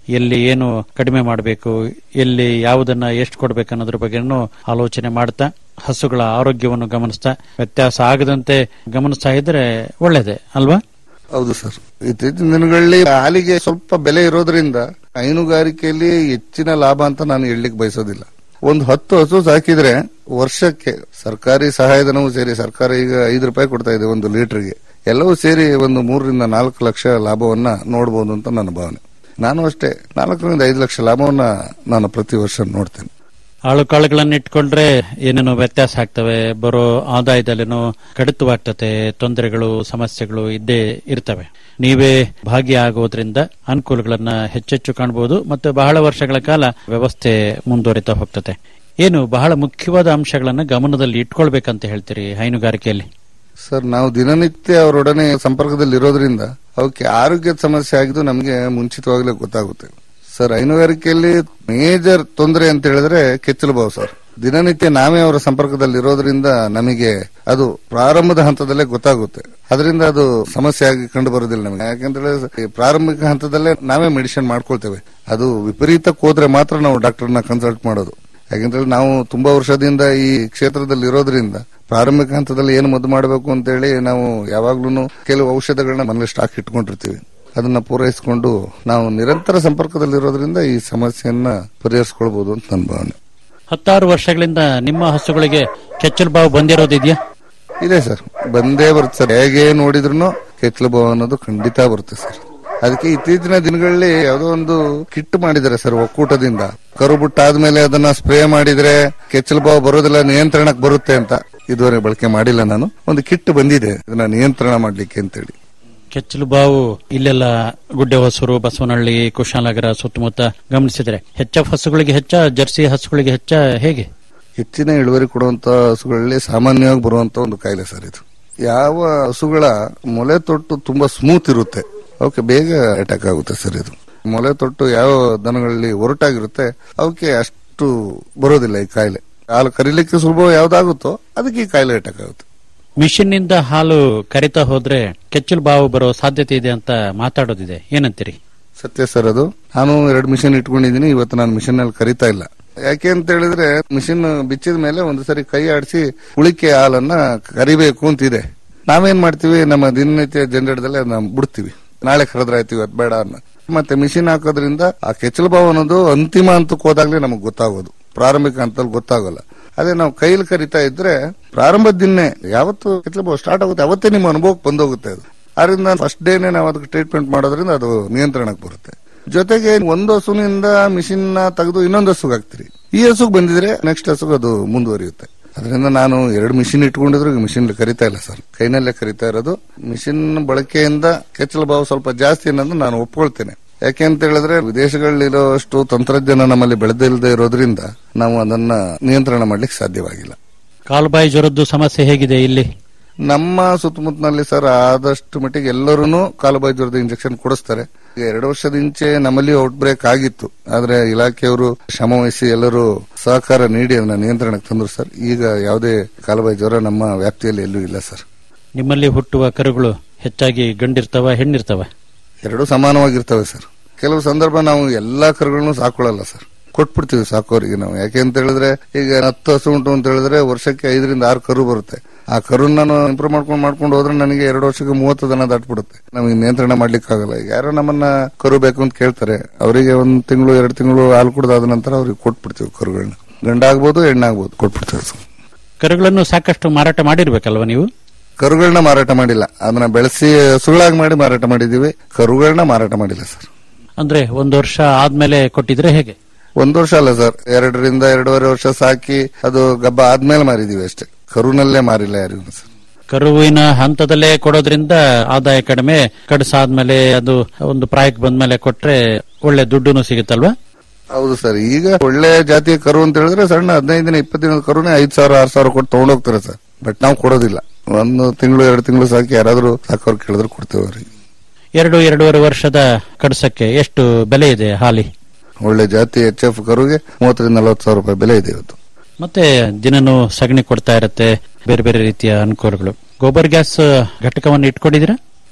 ಎಲ್ಲಿ ಏನು ಕಡಿಮೆ ಮಾಡಬೇಕು ಎಲ್ಲಿ ಯಾವುದನ್ನ ಎಷ್ಟು ಕೊಡಬೇಕು ಅನ್ನೋದ್ರ ಬಗ್ಗೆನೂ ಆಲೋಚನೆ ಮಾಡ್ತಾ ಹಸುಗಳ ಆರೋಗ್ಯವನ್ನು ಗಮನಿಸ್ತಾ ವ್ಯತ್ಯಾಸ ಆಗದಂತೆ ಗಮನಿಸ್ತಾ ಇದ್ರೆ ಒಳ್ಳೇದೆ ಅಲ್ವಾ ಹೌದು ಸರ್ ಇತ್ತೀಚಿನ ದಿನಗಳಲ್ಲಿ ಹಾಲಿಗೆ ಸ್ವಲ್ಪ ಬೆಲೆ ಇರೋದ್ರಿಂದ ಹೈನುಗಾರಿಕೆಯಲ್ಲಿ ಹೆಚ್ಚಿನ ಲಾಭ ಅಂತ ನಾನು ಹೇಳಲಿಕ್ಕೆ ಬಯಸೋದಿಲ್ಲ ಒಂದು ಹತ್ತು ಹಸು ಸಾಕಿದ್ರೆ ವರ್ಷಕ್ಕೆ ಸರ್ಕಾರಿ ಸಹಾಯಧನವೂ ಸೇರಿ ಸರ್ಕಾರ ಈಗ ಐದು ರೂಪಾಯಿ ಕೊಡ್ತಾ ಇದೆ ಒಂದು ಲೀಟರ್ಗೆ ಎಲ್ಲವೂ ಸೇರಿ ಒಂದು ಮೂರರಿಂದ ನಾಲ್ಕು ಲಕ್ಷ ಲಾಭವನ್ನ ನೋಡಬಹುದು ಅಂತ ನನ್ನ ಭಾವನೆ ನಾನು ಅಷ್ಟೇ ನಾಲ್ಕರಿಂದ ಐದು ಲಕ್ಷ ಲಾಭವನ್ನ ನಾನು ಪ್ರತಿ ವರ್ಷ ನೋಡ್ತೇನೆ ಆಳು ಕಾಳುಗಳನ್ನ ಇಟ್ಕೊಂಡ್ರೆ ಏನೇನೋ ವ್ಯತ್ಯಾಸ ಆಗ್ತವೆ ಬರೋ ಆದಾಯದಲ್ಲೇನೋ ಕಡಿತವಾಗ್ತದೆ ತೊಂದರೆಗಳು ಸಮಸ್ಯೆಗಳು ಇದ್ದೇ ಇರ್ತವೆ ನೀವೇ ಭಾಗಿಯಾಗೋದ್ರಿಂದ ಅನುಕೂಲಗಳನ್ನ ಹೆಚ್ಚೆಚ್ಚು ಕಾಣಬಹುದು ಮತ್ತು ಬಹಳ ವರ್ಷಗಳ ಕಾಲ ವ್ಯವಸ್ಥೆ ಮುಂದುವರಿತಾ ಹೋಗ್ತದೆ ಏನು ಬಹಳ ಮುಖ್ಯವಾದ ಅಂಶಗಳನ್ನ ಗಮನದಲ್ಲಿ ಇಟ್ಕೊಳ್ಬೇಕಂತ ಹೇಳ್ತೀರಿ ಹೈನುಗಾರಿಕೆಯಲ್ಲಿ ಸರ್ ನಾವು ದಿನನಿತ್ಯ ಅವರೊಡನೆ ಸಂಪರ್ಕದಲ್ಲಿ ಇರೋದ್ರಿಂದ ಅವಕ್ಕೆ ಆರೋಗ್ಯದ ಸಮಸ್ಯೆ ಆಗಿದ್ದು ನಮಗೆ ಮುಂಚಿತವಾಗಲೇ ಗೊತ್ತಾಗುತ್ತೆ ಸರ್ ಹೈನುಗಾರಿಕೆಯಲ್ಲಿ ಮೇಜರ್ ತೊಂದರೆ ಅಂತ ಹೇಳಿದ್ರೆ ಕೆಚ್ಚಲು ಬಾವು ಸರ್ ದಿನನಿತ್ಯ ನಾವೇ ಅವರ ಸಂಪರ್ಕದಲ್ಲಿ ಇರೋದ್ರಿಂದ ನಮಗೆ ಅದು ಪ್ರಾರಂಭದ ಹಂತದಲ್ಲೇ ಗೊತ್ತಾಗುತ್ತೆ ಅದರಿಂದ ಅದು ಸಮಸ್ಯೆ ಆಗಿ ಕಂಡು ಬರೋದಿಲ್ಲ ನಮಗೆ ಯಾಕಂತ ಹೇಳಿದ್ರೆ ಈ ಪ್ರಾರಂಭಿಕ ಹಂತದಲ್ಲೇ ನಾವೇ ಮೆಡಿಸಿನ್ ಮಾಡ್ಕೊಳ್ತೇವೆ ಅದು ವಿಪರೀತಕ್ಕೆ ಹೋದ್ರೆ ಮಾತ್ರ ನಾವು ಡಾಕ್ಟರ್ನ ಕನ್ಸಲ್ಟ್ ಮಾಡೋದು ಯಾಕಂದ್ರೆ ನಾವು ತುಂಬಾ ವರ್ಷದಿಂದ ಈ ಕ್ಷೇತ್ರದಲ್ಲಿ ಇರೋದ್ರಿಂದ ಪ್ರಾರಂಭಿಕ ಹಂತದಲ್ಲಿ ಏನು ಮದ್ದು ಮಾಡಬೇಕು ಅಂತೇಳಿ ನಾವು ಯಾವಾಗ್ಲೂ ಕೆಲವು ಔಷಧಗಳನ್ನ ಮನೇಲಿ ಸ್ಟಾಕ್ ಇಟ್ಕೊಂಡಿರ್ತೀವಿ ಅದನ್ನ ಪೂರೈಸಿಕೊಂಡು ನಾವು ನಿರಂತರ ಸಂಪರ್ಕದಲ್ಲಿರೋದ್ರಿಂದ ಈ ಸಮಸ್ಯೆಯನ್ನ ಪರಿಹರಿಸಿಕೊಳ್ಬಹುದು ಅಂತ ನನ್ನ ಭಾವನೆ ಹತ್ತಾರು ವರ್ಷಗಳಿಂದ ನಿಮ್ಮ ಹಸುಗಳಿಗೆ ಕೆಚ್ಚಲು ಬಾವು ಬಂದಿರೋದಿದೆಯಾ ಇದೆ ಸರ್ ಬಂದೇ ಬರುತ್ತೆ ಸರ್ ಹೇಗೆ ನೋಡಿದ್ರು ಕೆಚ್ಚಲು ಬಾವು ಅನ್ನೋದು ಖಂಡಿತ ಬರುತ್ತೆ ಸರ್ ಅದಕ್ಕೆ ಇತ್ತೀಚಿನ ದಿನಗಳಲ್ಲಿ ಯಾವುದೋ ಒಂದು ಕಿಟ್ ಮಾಡಿದ್ದಾರೆ ಸರ್ ಒಕ್ಕೂಟದಿಂದ ಕರು ಬಿಟ್ಟಾದ್ಮೇಲೆ ಅದನ್ನ ಸ್ಪ್ರೇ ಮಾಡಿದ್ರೆ ಕೆಚ್ಚಲು ಬಾವು ಬರೋದಿಲ್ಲ ನಿಯಂತ್ರಣಕ್ಕೆ ಬರುತ್ತೆ ಅಂತ ಇದುವರೆಗೆ ಬಳಕೆ ಮಾಡಿಲ್ಲ ನಾನು ಒಂದು ಕಿಟ್ ಬಂದಿದೆ ಇದನ್ನ ನಿಯಂತ್ರಣ ಮಾಡ್ಲಿಕ್ಕೆ ಅಂತೇಳಿ ಕೆಚ್ಚಲು ಬಾವು ಇಲ್ಲೆಲ್ಲ ಗುಡ್ಡೆ ಹೊಸೂರು ಬಸವನಹಳ್ಳಿ ಕುಶಾಲನಗರ ಸುತ್ತಮುತ್ತ ಗಮನಿಸಿದ್ರೆ ಹೆಚ್ಚ ಹಸುಗಳಿಗೆ ಹೆಚ್ಚ ಜರ್ಸಿ ಹಸುಗಳಿಗೆ ಹೆಚ್ಚ ಹೇಗೆ ಹೆಚ್ಚಿನ ಇಳುವರಿ ಕೊಡುವಂತ ಹಸುಗಳಲ್ಲಿ ಸಾಮಾನ್ಯವಾಗಿ ಬರುವಂತ ಒಂದು ಕಾಯಿಲೆ ಸರ್ ಇದು ಯಾವ ಹಸುಗಳ ಮೊಲೆ ತೊಟ್ಟು ತುಂಬಾ ಸ್ಮೂತ್ ಇರುತ್ತೆ ಅವಕ್ಕೆ ಬೇಗ ಅಟ್ಯಾಕ್ ಆಗುತ್ತೆ ಸರ್ ಇದು ಮೊಲೆ ತೊಟ್ಟು ಯಾವ ದನಗಳಲ್ಲಿ ಒರಟಾಗಿರುತ್ತೆ ಅವಕ್ಕೆ ಅಷ್ಟು ಬರೋದಿಲ್ಲ ಈ ಕಾಯಿಲೆ ಹಾಲು ಕರೀಲಿಕ್ಕೆ ಸುಲಭ ಯಾವ್ದಾಗುತ್ತೋ ಅದಕ್ಕೆ ಈ ಕಾಯಿಲೆ ಅಟ್ಯಾಕ್ ಆಗುತ್ತೆ ಮಿಷಿನ್ ನಿಂದ ಹಾಲು ಕರಿತಾ ಹೋದ್ರೆ ಕೆಚ್ಚಲು ಬಾವು ಬರೋ ಸಾಧ್ಯತೆ ಇದೆ ಅಂತ ಮಾತಾಡೋದಿದೆ ಏನಂತೀರಿ ಸತ್ಯ ಸರ್ ಅದು ನಾನು ಎರಡು ಮಿಷಿನ್ ಇಟ್ಕೊಂಡಿದ್ದೀನಿ ಇವತ್ತು ನಾನು ಮಿಷಿನ್ ನಲ್ಲಿ ಕರಿತಾ ಇಲ್ಲ ಯಾಕೆ ಅಂತ ಹೇಳಿದ್ರೆ ಮಿಷಿನ್ ಬಿಚ್ಚಿದ ಮೇಲೆ ಒಂದು ಸರಿ ಕೈ ಆಡಿಸಿ ಉಳಿಕೆ ಹಾಲನ್ನ ಕರಿಬೇಕು ಅಂತಿದೆ ನಾವೇನ್ ಮಾಡ್ತೀವಿ ನಮ್ಮ ದಿನನಿತ್ಯ ಜನರೇಟದಲ್ಲಿ ಅದನ್ನ ಬಿಡ್ತೀವಿ ನಾಳೆ ಕರೆದ್ರಾಯ್ತು ಇವತ್ತು ಬೇಡ ಅನ್ನ ಮತ್ತೆ ಮಿಷಿನ್ ಹಾಕೋದ್ರಿಂದ ಆ ಕೆಚ್ಚಲು ಬಾವು ಅನ್ನೋದು ಅಂತಿಮ ಹಂತಕ್ಕೆ ಹೋದಾಗ್ಲೇ ನಮಗೆ ಗೊತ್ತಾಗೋದು ಪ್ರಾರಂಭಿಕ ಹಂತದಲ್ಲಿ ಗೊತ್ತಾಗಲ್ಲ ಅದೇ ನಾವು ಕೈಲಿ ಕರಿತಾ ಇದ್ರೆ ಪ್ರಾರಂಭದ ದಿನ ಯಾವತ್ತು ಕೆಚ್ಚಲು ಬಾವು ಸ್ಟಾರ್ಟ್ ಆಗುತ್ತೆ ಅವತ್ತೇ ನಿಮ್ಮ ಅನುಭವಕ್ಕೆ ಬಂದೋಗುತ್ತೆ ಅದು ಅದರಿಂದ ಫಸ್ಟ್ ಡೇನೆ ನಾವು ಅದಕ್ಕೆ ಟ್ರೀಟ್ಮೆಂಟ್ ಮಾಡೋದ್ರಿಂದ ಅದು ನಿಯಂತ್ರಣಕ್ಕೆ ಬರುತ್ತೆ ಜೊತೆಗೆ ಒಂದು ಹಸುವಿನಿಂದ ಮಿಷಿನ್ ನ ತೆಗೆದು ಇನ್ನೊಂದು ಹಸುಗೆ ಹಾಕ್ತಿರಿ ಈ ಹಸುಗ್ ಬಂದಿದ್ರೆ ನೆಕ್ಸ್ಟ್ ಹಸುಗೆ ಅದು ಮುಂದುವರಿಯುತ್ತೆ ಅದರಿಂದ ನಾನು ಎರಡು ಮಿಷಿನ್ ಇಟ್ಕೊಂಡಿದ್ರು ಮಿಷಿನ್ ಕರಿತಾ ಇಲ್ಲ ಸರ್ ಕೈನಲ್ಲೇ ಕರಿತಾ ಇರೋದು ಮಿಷಿನ್ ಬಳಕೆಯಿಂದ ಕೆಚ್ಚಲು ಭಾವ ಸ್ವಲ್ಪ ಜಾಸ್ತಿ ಅನ್ನೋದು ನಾನು ಒಪ್ಕೊಳ್ತೇನೆ ಯಾಕೆ ಅಂತ ಹೇಳಿದ್ರೆ ವಿದೇಶಗಳಲ್ಲಿರೋ ಅಷ್ಟು ತಂತ್ರಜ್ಞಾನ ನಮ್ಮಲ್ಲಿ ಬೆಳೆದಿಲ್ಲದೆ ಇರೋದ್ರಿಂದ ನಾವು ಅದನ್ನ ನಿಯಂತ್ರಣ ಮಾಡ್ಲಿಕ್ಕೆ ಸಾಧ್ಯವಾಗಿಲ್ಲ ಕಾಲುಬಾಯಿ ಜ್ವರದ್ದು ಸಮಸ್ಯೆ ಹೇಗಿದೆ ಇಲ್ಲಿ ನಮ್ಮ ಸುತ್ತಮುತ್ತಲಿನಲ್ಲಿ ಸರ್ ಆದಷ್ಟು ಮಟ್ಟಿಗೆ ಎಲ್ಲರೂ ಕಾಲುಬಾಯಿ ಜ್ವರದ ಇಂಜೆಕ್ಷನ್ ಕೊಡಿಸ್ತಾರೆ ಈಗ ಎರಡು ವರ್ಷದ ಇಂಚೆ ನಮ್ಮಲ್ಲಿ ಔಟ್ ಬ್ರೇಕ್ ಆಗಿತ್ತು ಆದ್ರೆ ಇಲಾಖೆಯವರು ಶ್ರಮ ವಹಿಸಿ ಎಲ್ಲರೂ ಸಹಕಾರ ನೀಡಿ ಅದನ್ನ ನಿಯಂತ್ರಣಕ್ಕೆ ತಂದ್ರು ಸರ್ ಈಗ ಯಾವುದೇ ಕಾಲುಬಾಯಿ ಜ್ವರ ನಮ್ಮ ವ್ಯಾಪ್ತಿಯಲ್ಲಿ ಎಲ್ಲೂ ಇಲ್ಲ ಸರ್ ನಿಮ್ಮಲ್ಲಿ ಹುಟ್ಟುವ ಕರುಗಳು ಹೆಚ್ಚಾಗಿ ಗಂಡಿರ್ತಾವ ಹೆಣ್ಣಿರ್ತಾವ ಎರಡೂ ಸಮಾನವಾಗಿರ್ತವೆ ಸರ್ ಕೆಲವು ಸಂದರ್ಭ ನಾವು ಎಲ್ಲಾ ಕರುಗಳನ್ನು ಸಾಕೊಳ್ಳಲ್ಲ ಸರ್ ಕೊಟ್ಬಿಡ್ತೀವಿ ಸಾಕೋರಿಗೆ ನಾವು ಯಾಕೆ ಅಂತ ಹೇಳಿದ್ರೆ ಈಗ ಹತ್ತು ಹಸು ಉಂಟು ಅಂತ ಹೇಳಿದ್ರೆ ವರ್ಷಕ್ಕೆ ಐದರಿಂದ ಆರು ಕರು ಬರುತ್ತೆ ಆ ಕರುನ ನಾನು ಇಂಪ್ರೂವ್ ಮಾಡ್ಕೊಂಡು ಮಾಡ್ಕೊಂಡು ಹೋದ್ರೆ ನನಗೆ ಎರಡು ವರ್ಷಕ್ಕೆ ಮೂವತ್ತು ದನ ದಾಟ್ಬಿಡುತ್ತೆ ನಮಗೆ ನಿಯಂತ್ರಣ ಮಾಡ್ಲಿಕ್ಕೆ ಆಗಲ್ಲ ಈಗ ಯಾರೋ ನಮ್ಮನ್ನ ಕರು ಬೇಕು ಅಂತ ಕೇಳ್ತಾರೆ ಅವರಿಗೆ ಒಂದ್ ತಿಂಗಳು ಎರಡು ತಿಂಗಳು ಹಾಲು ಕುಡ್ದಾದ ನಂತರ ಅವ್ರಿಗೆ ಕೊಟ್ಬಿಡ್ತೀವಿ ಕರುಗಳನ್ನ ಗಂಡಾಗ್ಬೋದು ಹೆಣ್ಣಾಗ್ಬೋದು ಕೊಟ್ಬಿಡ್ತೀವಿ ಸರ್ ಕರುಗಳನ್ನು ಸಾಕಷ್ಟು ಮಾರಾಟ ಮಾಡಿರ್ಬೇಕಲ್ವಾ ನೀವು ಕರುಗಳನ್ನ ಮಾರಾಟ ಮಾಡಿಲ್ಲ ಅದನ್ನ ಬೆಳೆಸಿ ಹಸುಗಳಾಗಿ ಮಾಡಿ ಮಾರಾಟ ಮಾಡಿದೀವಿ ಕರುಗಳನ್ನ ಮಾರಾಟ ಮಾಡಿಲ್ಲ ಸರ್ ಅಂದ್ರೆ ಒಂದು ವರ್ಷ ಆದ್ಮೇಲೆ ಕೊಟ್ಟಿದ್ರೆ ಹೇಗೆ ಒಂದು ವರ್ಷ ಅಲ್ಲ ಸರ್ ಎರಡರಿಂದ ಎರಡೂವರೆ ವರ್ಷ ಸಾಕಿ ಅದು ಗಬ್ಬ ಆದ್ಮೇಲೆ ಮಾರಿದೀವಿ ಅಷ್ಟೇ ಕರುನಲ್ಲೇ ಮಾರಿಲ್ಲ ಯಾರಿಗೂ ಸರ್ ಕರುವಿನ ಹಂತದಲ್ಲೇ ಕೊಡೋದ್ರಿಂದ ಆದಾಯ ಕಡಿಮೆ ಕಡಿಸಾದ್ಮೇಲೆ ಅದು ಒಂದು ಪ್ರಾಯಕ್ಕೆ ಬಂದ್ಮೇಲೆ ಕೊಟ್ರೆ ಒಳ್ಳೆ ದುಡ್ಡುನು ಸಿಗುತ್ತಲ್ವಾ ಹೌದು ಸರ್ ಈಗ ಒಳ್ಳೆ ಜಾತಿಯ ಕರು ಅಂತ ಹೇಳಿದ್ರೆ ಸಣ್ಣ ಹದಿನೈದು ದಿನ ಇಪ್ಪತ್ತು ದಿನದ ಕರುನೇ ಐದ್ ಸಾವಿರ ಆರು ಸಾವಿರ ಕೊಟ್ಟು ತಗೊಂಡೋಗ್ತಾರೆ ಸರ್ ಬಟ್ ನಾವು ಕೊಡೋದಿಲ್ಲ ಒಂದು ತಿಂಗಳು ಎರಡು ತಿಂಗಳು ಸಾಕಿ ಯಾರಾದ್ರೂ ಸಾಕೋರು ಕೇಳಿದ್ರೆ ಕೊಡ್ತೇವೆ ಅವ್ರಿಗೆ ಎರಡು ಎರಡೂವರೆ ವರ್ಷದ ಕಡಸಕ್ಕೆ ಎಷ್ಟು ಬೆಲೆ ಇದೆ ಹಾಲಿ ಒಳ್ಳೆ ಜಾತಿ ಎಚ್ ಎಫ್ ಕರುಗೆ ಮೂವತ್ತರಿಂದ ನಲವತ್ತು ಸಾವಿರ ರೂಪಾಯಿ ಬೆಲೆ ಇದೆ ಇವತ್ತು ಮತ್ತೆ ದಿನನೂ ಸಗಣಿ ಕೊಡ್ತಾ ಇರತ್ತೆ ಬೇರೆ ಬೇರೆ ರೀತಿಯ ಅನುಕೂಲಗಳು ಗೋಬರ್ ಗ್ಯಾಸ್ ಘಟಕವನ್ನು ಇಟ್ಕೊಂಡಿದ್ದೀರಾ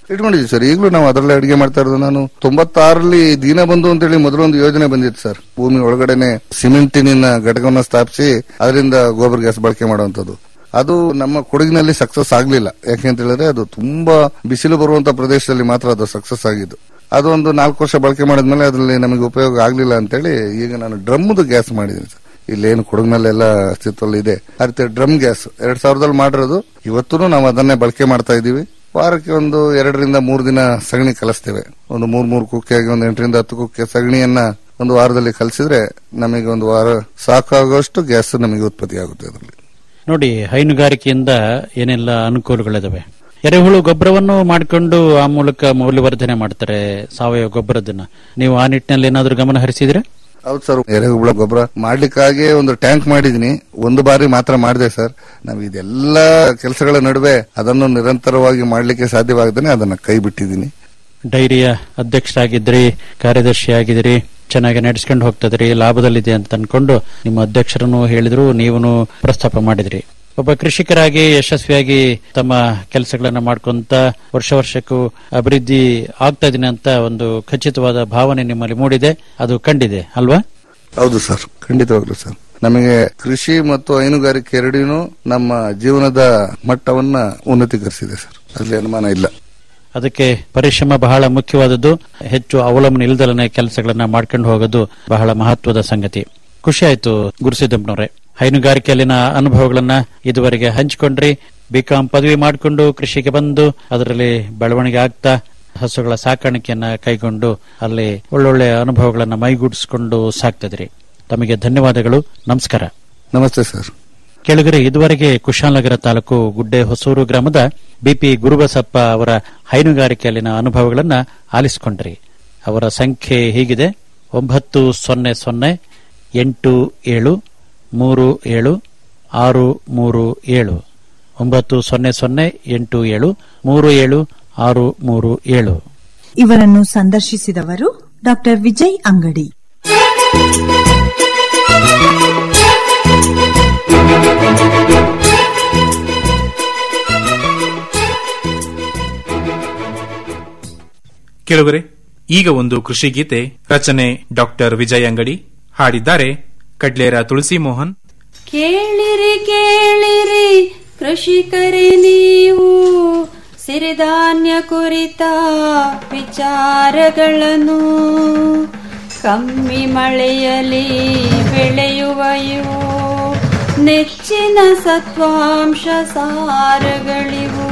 ಇಟ್ಕೊಂಡಿದ್ವಿ ಸರ್ ಈಗಲೂ ನಾವು ಅದರಲ್ಲೇ ಅಡಿಗೆ ಮಾಡ್ತಾ ಇರೋದು ನಾನು ತೊಂಬತ್ತಾರಲ್ಲಿ ದೀನ ಬಂಧು ಅಂತೇಳಿ ಮೊದಲೊಂದು ಯೋಜನೆ ಬಂದಿತ್ತು ಸರ್ ಭೂಮಿ ಒಳಗಡೆನೆ ಸಿಮೆಂಟಿನ ಘಟಕವನ್ನ ಸ್ಥಾಪಿಸಿ ಅದರಿಂದ ಗೋಬರ್ ಗ್ಯಾಸ್ ಬಳಕೆ ಮಾಡುವಂತದ್ದು ಅದು ನಮ್ಮ ಕೊಡಗಿನಲ್ಲಿ ಸಕ್ಸಸ್ ಆಗ್ಲಿಲ್ಲ ಯಾಕೆಂತ ಹೇಳಿದ್ರೆ ಅದು ತುಂಬಾ ಬಿಸಿಲು ಬರುವಂತ ಪ್ರದೇಶದಲ್ಲಿ ಮಾತ್ರ ಅದು ಸಕ್ಸಸ್ ಆಗಿದ್ದು ಅದು ಒಂದು ನಾಲ್ಕು ವರ್ಷ ಬಳಕೆ ಮಾಡಿದ್ಮೇಲೆ ಅದರಲ್ಲಿ ನಮಗೆ ಉಪಯೋಗ ಆಗ್ಲಿಲ್ಲ ಅಂತೇಳಿ ಈಗ ನಾನು ಡ್ರಮ್ದು ಗ್ಯಾಸ್ ಮಾಡಿದ್ದೀನಿ ಸರ್ ಇಲ್ಲೇನು ಕೊಡಗಿನಲ್ಲೆಲ್ಲ ಅಸ್ತಿತ್ವದಲ್ಲಿ ಇದೆ ಆ ರೀತಿ ಡ್ರಮ್ ಗ್ಯಾಸ್ ಎರಡ್ ಸಾವಿರದಲ್ಲಿ ಮಾಡಿರೋದು ಇವತ್ತು ನಾವು ಅದನ್ನೇ ಬಳಕೆ ಮಾಡ್ತಾ ಇದೀವಿ ವಾರಕ್ಕೆ ಒಂದು ಎರಡರಿಂದ ಮೂರು ದಿನ ಸಗಣಿ ಕಲಿಸ್ತೇವೆ ಒಂದು ಮೂರ್ ಮೂರು ಕುಕ್ಕೆಯಾಗಿ ಒಂದು ಎಂಟರಿಂದ ಹತ್ತು ಕುಕ್ಕೆ ಸಗಣಿಯನ್ನ ಒಂದು ವಾರದಲ್ಲಿ ಕಲಿಸಿದ್ರೆ ನಮಗೆ ಒಂದು ವಾರ ಸಾಕಾಗುವಷ್ಟು ಗ್ಯಾಸ್ ನಮಗೆ ಉತ್ಪತ್ತಿ ಆಗುತ್ತೆ ಅದರಲ್ಲಿ ನೋಡಿ ಹೈನುಗಾರಿಕೆಯಿಂದ ಏನೆಲ್ಲ ಅನುಕೂಲಗಳಿದಾವೆ ಎರೆಹುಳು ಗೊಬ್ಬರವನ್ನು ಮಾಡಿಕೊಂಡು ಆ ಮೂಲಕ ಮೌಲ್ಯವರ್ಧನೆ ಮಾಡ್ತಾರೆ ಸಾವಯವ ಗೊಬ್ಬರದನ್ನ ನೀವು ಆ ನಿಟ್ಟಿನಲ್ಲಿ ಏನಾದರೂ ಗಮನ ಹರಿಸಿದ್ರೆ ಹೌದು ಸರ್ ಎರೆಹುಳ ಗೊಬ್ಬರ ಮಾಡ್ಲಿಕ್ಕಾಗಿ ಒಂದು ಟ್ಯಾಂಕ್ ಮಾಡಿದೀನಿ ಒಂದು ಬಾರಿ ಮಾತ್ರ ಮಾಡಿದೆ ಸರ್ ನಾವು ಇದೆಲ್ಲ ಕೆಲಸಗಳ ನಡುವೆ ಅದನ್ನು ನಿರಂತರವಾಗಿ ಮಾಡ್ಲಿಕ್ಕೆ ಸಾಧ್ಯವಾಗದೇನೆ ಅದನ್ನ ಕೈ ಬಿಟ್ಟಿದ್ದೀನಿ ಡೈರಿಯ ಅಧ್ಯಕ್ಷರಾಗಿದ್ರಿ ಕಾರ್ಯದರ್ಶಿಯಾಗಿದ್ರಿ ಚೆನ್ನಾಗಿ ನಡೆಸ್ಕೊಂಡು ಹೋಗ್ತದ್ರಿ ಲಾಭದಲ್ಲಿದೆ ಅಂತ ಅನ್ಕೊಂಡು ನಿಮ್ಮ ಅಧ್ಯಕ್ಷರನ್ನು ಹೇಳಿದ್ರು ನೀವು ಪ್ರಸ್ತಾಪ ಮಾಡಿದ್ರಿ ಒಬ್ಬ ಕೃಷಿಕರಾಗಿ ಯಶಸ್ವಿಯಾಗಿ ತಮ್ಮ ಕೆಲಸಗಳನ್ನ ಮಾಡ್ಕೊಂತ ವರ್ಷ ವರ್ಷಕ್ಕೂ ಅಭಿವೃದ್ಧಿ ಆಗ್ತಾ ಇದೀನಿ ಅಂತ ಒಂದು ಖಚಿತವಾದ ಭಾವನೆ ನಿಮ್ಮಲ್ಲಿ ಮೂಡಿದೆ ಅದು ಕಂಡಿದೆ ಅಲ್ವಾ ಹೌದು ಸರ್ ಖಂಡಿತವಾಗ್ಲು ಸರ್ ನಮಗೆ ಕೃಷಿ ಮತ್ತು ಹೈನುಗಾರಿಕೆ ಎರಡೂ ನಮ್ಮ ಜೀವನದ ಮಟ್ಟವನ್ನ ಉನ್ನತೀಕರಿಸಿದೆ ಸರ್ ಅಲ್ಲಿ ಅನುಮಾನ ಇಲ್ಲ ಅದಕ್ಕೆ ಪರಿಶ್ರಮ ಬಹಳ ಮುಖ್ಯವಾದದ್ದು ಹೆಚ್ಚು ಅವಲಂಬನೆ ಇಲ್ದಲನೆ ಕೆಲಸಗಳನ್ನ ಮಾಡ್ಕೊಂಡು ಹೋಗೋದು ಬಹಳ ಮಹತ್ವದ ಸಂಗತಿ ಖುಷಿ ಆಯ್ತು ಗುರುಸಿದ್ದಪ್ಪನವ್ರೆ ಹೈನುಗಾರಿಕೆಯಲ್ಲಿನ ಅನುಭವಗಳನ್ನ ಇದುವರೆಗೆ ಹಂಚಿಕೊಂಡ್ರಿ ಬಿಕಾಂ ಪದವಿ ಮಾಡಿಕೊಂಡು ಕೃಷಿಗೆ ಬಂದು ಅದರಲ್ಲಿ ಬೆಳವಣಿಗೆ ಆಗ್ತಾ ಹಸುಗಳ ಸಾಕಾಣಿಕೆಯನ್ನ ಕೈಗೊಂಡು ಅಲ್ಲಿ ಒಳ್ಳೊಳ್ಳೆ ಅನುಭವಗಳನ್ನ ಮೈಗೂಡಿಸಿಕೊಂಡು ಸಾಕ್ತದ್ರಿ ತಮಗೆ ಧನ್ಯವಾದಗಳು ನಮಸ್ಕಾರ ನಮಸ್ತೆ ಸರ್ ಕೆಳಗರೆ ಇದುವರೆಗೆ ಕುಶಾಲನಗರ ತಾಲೂಕು ಗುಡ್ಡೆ ಹೊಸೂರು ಗ್ರಾಮದ ಬಿಪಿ ಗುರುಬಸಪ್ಪ ಅವರ ಹೈನುಗಾರಿಕೆಯಲ್ಲಿನ ಅನುಭವಗಳನ್ನ ಆಲಿಸಿಕೊಂಡ್ರಿ ಅವರ ಸಂಖ್ಯೆ ಹೀಗಿದೆ ಒಂಬತ್ತು ಸೊನ್ನೆ ಸೊನ್ನೆ ಎಂಟು ಏಳು ಮೂರು ಏಳು ಆರು ಮೂರು ಏಳು ಒಂಬತ್ತು ಸೊನ್ನೆ ಸೊನ್ನೆ ಎಂಟು ಏಳು ಮೂರು ಏಳು ಆರು ಮೂರು ಏಳು ಇವರನ್ನು ಸಂದರ್ಶಿಸಿದವರು ಡಾಕ್ಟರ್ ವಿಜಯ್ ಅಂಗಡಿ ಕೆಲವರೆ ಈಗ ಒಂದು ಕೃಷಿ ಗೀತೆ ರಚನೆ ಡಾಕ್ಟರ್ ವಿಜಯ್ ಅಂಗಡಿ ಹಾಡಿದ್ದಾರೆ ಕಡ್ಲೇರ ತುಳಸಿ ಮೋಹನ್ ಕೇಳಿರಿ ಕೇಳಿರಿ ಕೃಷಿಕರೇ ನೀವು ಸಿರಿಧಾನ್ಯ ಕುರಿತ ವಿಚಾರಗಳನ್ನು ಕಮ್ಮಿ ಮಳೆಯಲಿ ಬೆಳೆಯುವ ಇವು ನೆಚ್ಚಿನ ಸತ್ವಾಂಶ ಸಾರಗಳಿವು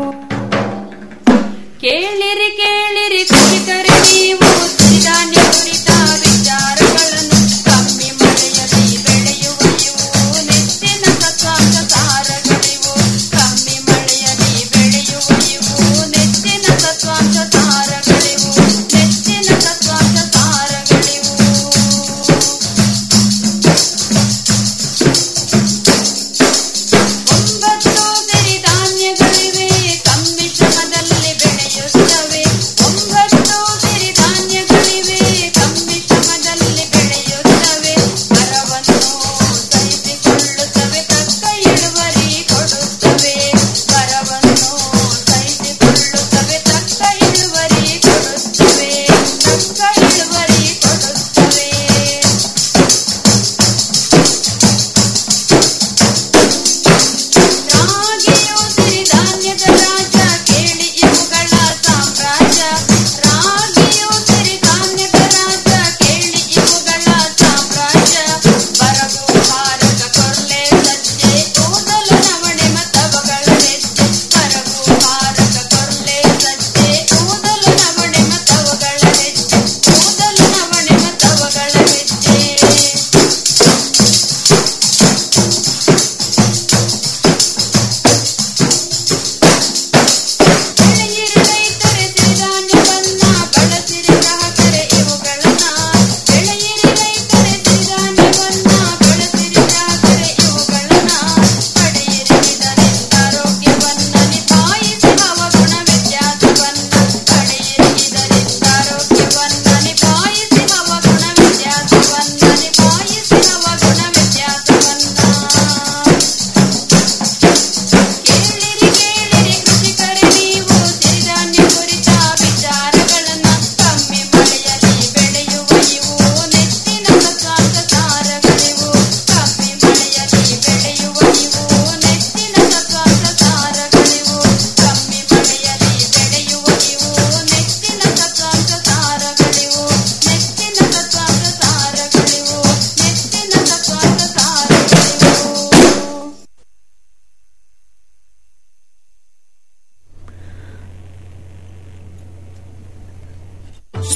ಕೇಳಿರಿ ಕೇಳಿರಿ ಕೃಷಿಕರೇ ನೀವು ಸಿರಿಧಾನ್ಯ ಕುರಿತ ವಿಚಾರಗಳನ್ನು ಕಮ್ಮಿ ಮಳೆಯಲ್ಲಿ ಬೆಳೆಯುವ ಇವು ನೆಚ್ಚಿನ ಸತ್ವಾಂಶ ಸಾರಗಳಿವು ಕಮ್ಮಿ ಮಳೆಯಲ್ಲಿ ಬೆಳೆಯುವ ಇವು ನೆಚ್ಚಿನ ಸತ್ವಾಂಶ ಸಾರಗಳಿವು ನೆಚ್ಚಿನ ಸತ್ವಾಂಶ ಸಾರಗಳಿವು ಒಂಬತ್ತು ಸಿರಿಧಾನ್ಯಗಳಿವೆ ಕಮ್ಮಿ ಶ್ರಮದಲ್ಲಿ ಬೆಳೆಯುತ್ತವೆ ಒಂಬತ್ತು ಸಿರಿಧಾನ್ಯಗಳಿವೆ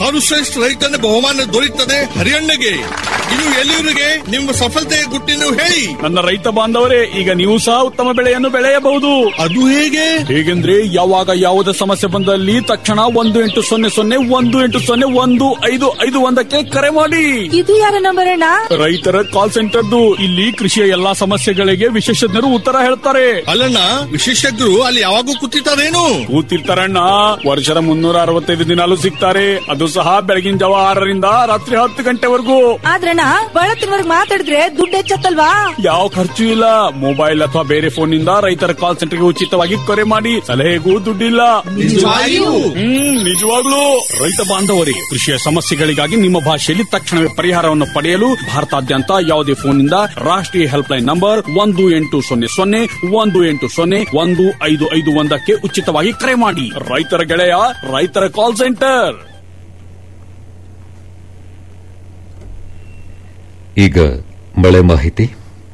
ಸರ್ವಶ್ರೇಷ್ಠ ರೈತನ ಬಹುಮಾನ ದೊರೆಯುತ್ತದೆ ಹರಿಯಣ್ಣಗೆ ಇದು ಎಲ್ಲಿವರಿಗೆ ನಿಮ್ಮ ಸಫಲತೆಯ ಗುಟ್ಟಿನ ಹೇಳಿ ನನ್ನ ರೈತ ಬಾಂಧವರೇ ಈಗ ನೀವು ಸಹ ಉತ್ತಮ ಬೆಳೆಯನ್ನು ಬೆಳೆಯಬಹುದು ಅದು ಹೇಗೆ ಹೇಗೆಂದ್ರೆ ಯಾವಾಗ ಯಾವುದೇ ಸಮಸ್ಯೆ ಬಂದಲ್ಲಿ ತಕ್ಷಣ ಒಂದು ಎಂಟು ಸೊನ್ನೆ ಸೊನ್ನೆ ಒಂದು ಎಂಟು ಸೊನ್ನೆ ಒಂದು ಐದು ಐದು ಒಂದಕ್ಕೆ ಕರೆ ಮಾಡಿ ಇದು ಯಾರ ನಂಬರ್ ಅಣ್ಣ ರೈತರ ಕಾಲ್ ಸೆಂಟರ್ದು ಇಲ್ಲಿ ಕೃಷಿಯ ಎಲ್ಲಾ ಸಮಸ್ಯೆಗಳಿಗೆ ವಿಶೇಷಜ್ಞರು ಉತ್ತರ ಹೇಳ್ತಾರೆ ಅಲ್ಲಣ್ಣ ವಿಶೇಷಜ್ಞರು ಅಲ್ಲಿ ಯಾವಾಗೂ ಕೂತಿರ್ತಾರೇನು ಕೂತಿರ್ತಾರಣ್ಣ ವರ್ಷದ ಮುನ್ನೂರ ಅರವತ್ತೈದು ದಿನಾಲು ಸಿಗ್ತಾರೆ ಅದು ಸಹ ಬೆಳಗಿನ ಜಾವ ಆರರಿಂದ ರಾತ್ರಿ ಹತ್ತು ಗಂಟೆವರೆಗೂ ಆದ್ರಣ್ಣ ಬಳತ್ತಿನವರೆಗೆ ಮಾತಾಡಿದ್ರೆ ದುಡ್ಡು ಹೆಚ್ಚತ್ತಲ್ವಾ ಯಾವ ಖರ್ಚು ಇಲ್ಲ ಮೊಬೈಲ್ ಅಥವಾ ಬೇರೆ ಫೋನ್ ನಿಂದ ರೈತರ ಕಾಲ್ ಸೆಂಟರ್ಗೆ ಉಚಿತವಾಗಿ ಕರೆ ಮಾಡಿ ಸಲಹೆಗೂ ದುಡ್ಡಿಲ್ಲ ನಿಜವಾಗಿಯೂ? ಹ್ಮ್ ನಿಜವಾಗ್ಲೂ ರೈತ ಬಾಂಧವರೇ ಕೃಷಿಯ ಸಮಸ್ಯೆಗಳಿಗಾಗಿ ನಿಮ್ಮ ಭಾಷೆಯಲ್ಲಿ ತಕ್ಷಣವೇ ಪರಿಹಾರವನ್ನು ಪಡೆಯಲು ಭಾರತಾದ್ಯಂತ ಯಾವುದೇ ಫೋನ್ ನಿಂದ ರಾಷ್ಟ್ರೀಯ ಹೆಲ್ಪ್ ಲೈನ್ ನಂಬರ್ ಒಂದು ಎಂಟು ಸೊನ್ನೆ ಸೊನ್ನೆ ಒಂದು ಎಂಟು ಸೊನ್ನೆ ಒಂದು ಐದು ಐದು ಒಂದಕ್ಕೆ ಉಚಿತವಾಗಿ ಕರೆ ಮಾಡಿ ರೈತರ ಗೆಳೆಯ ರೈತರ ಕಾಲ್ ಸೆಂಟರ್ ಈಗ ಮಳೆ ಮಾಹಿತಿ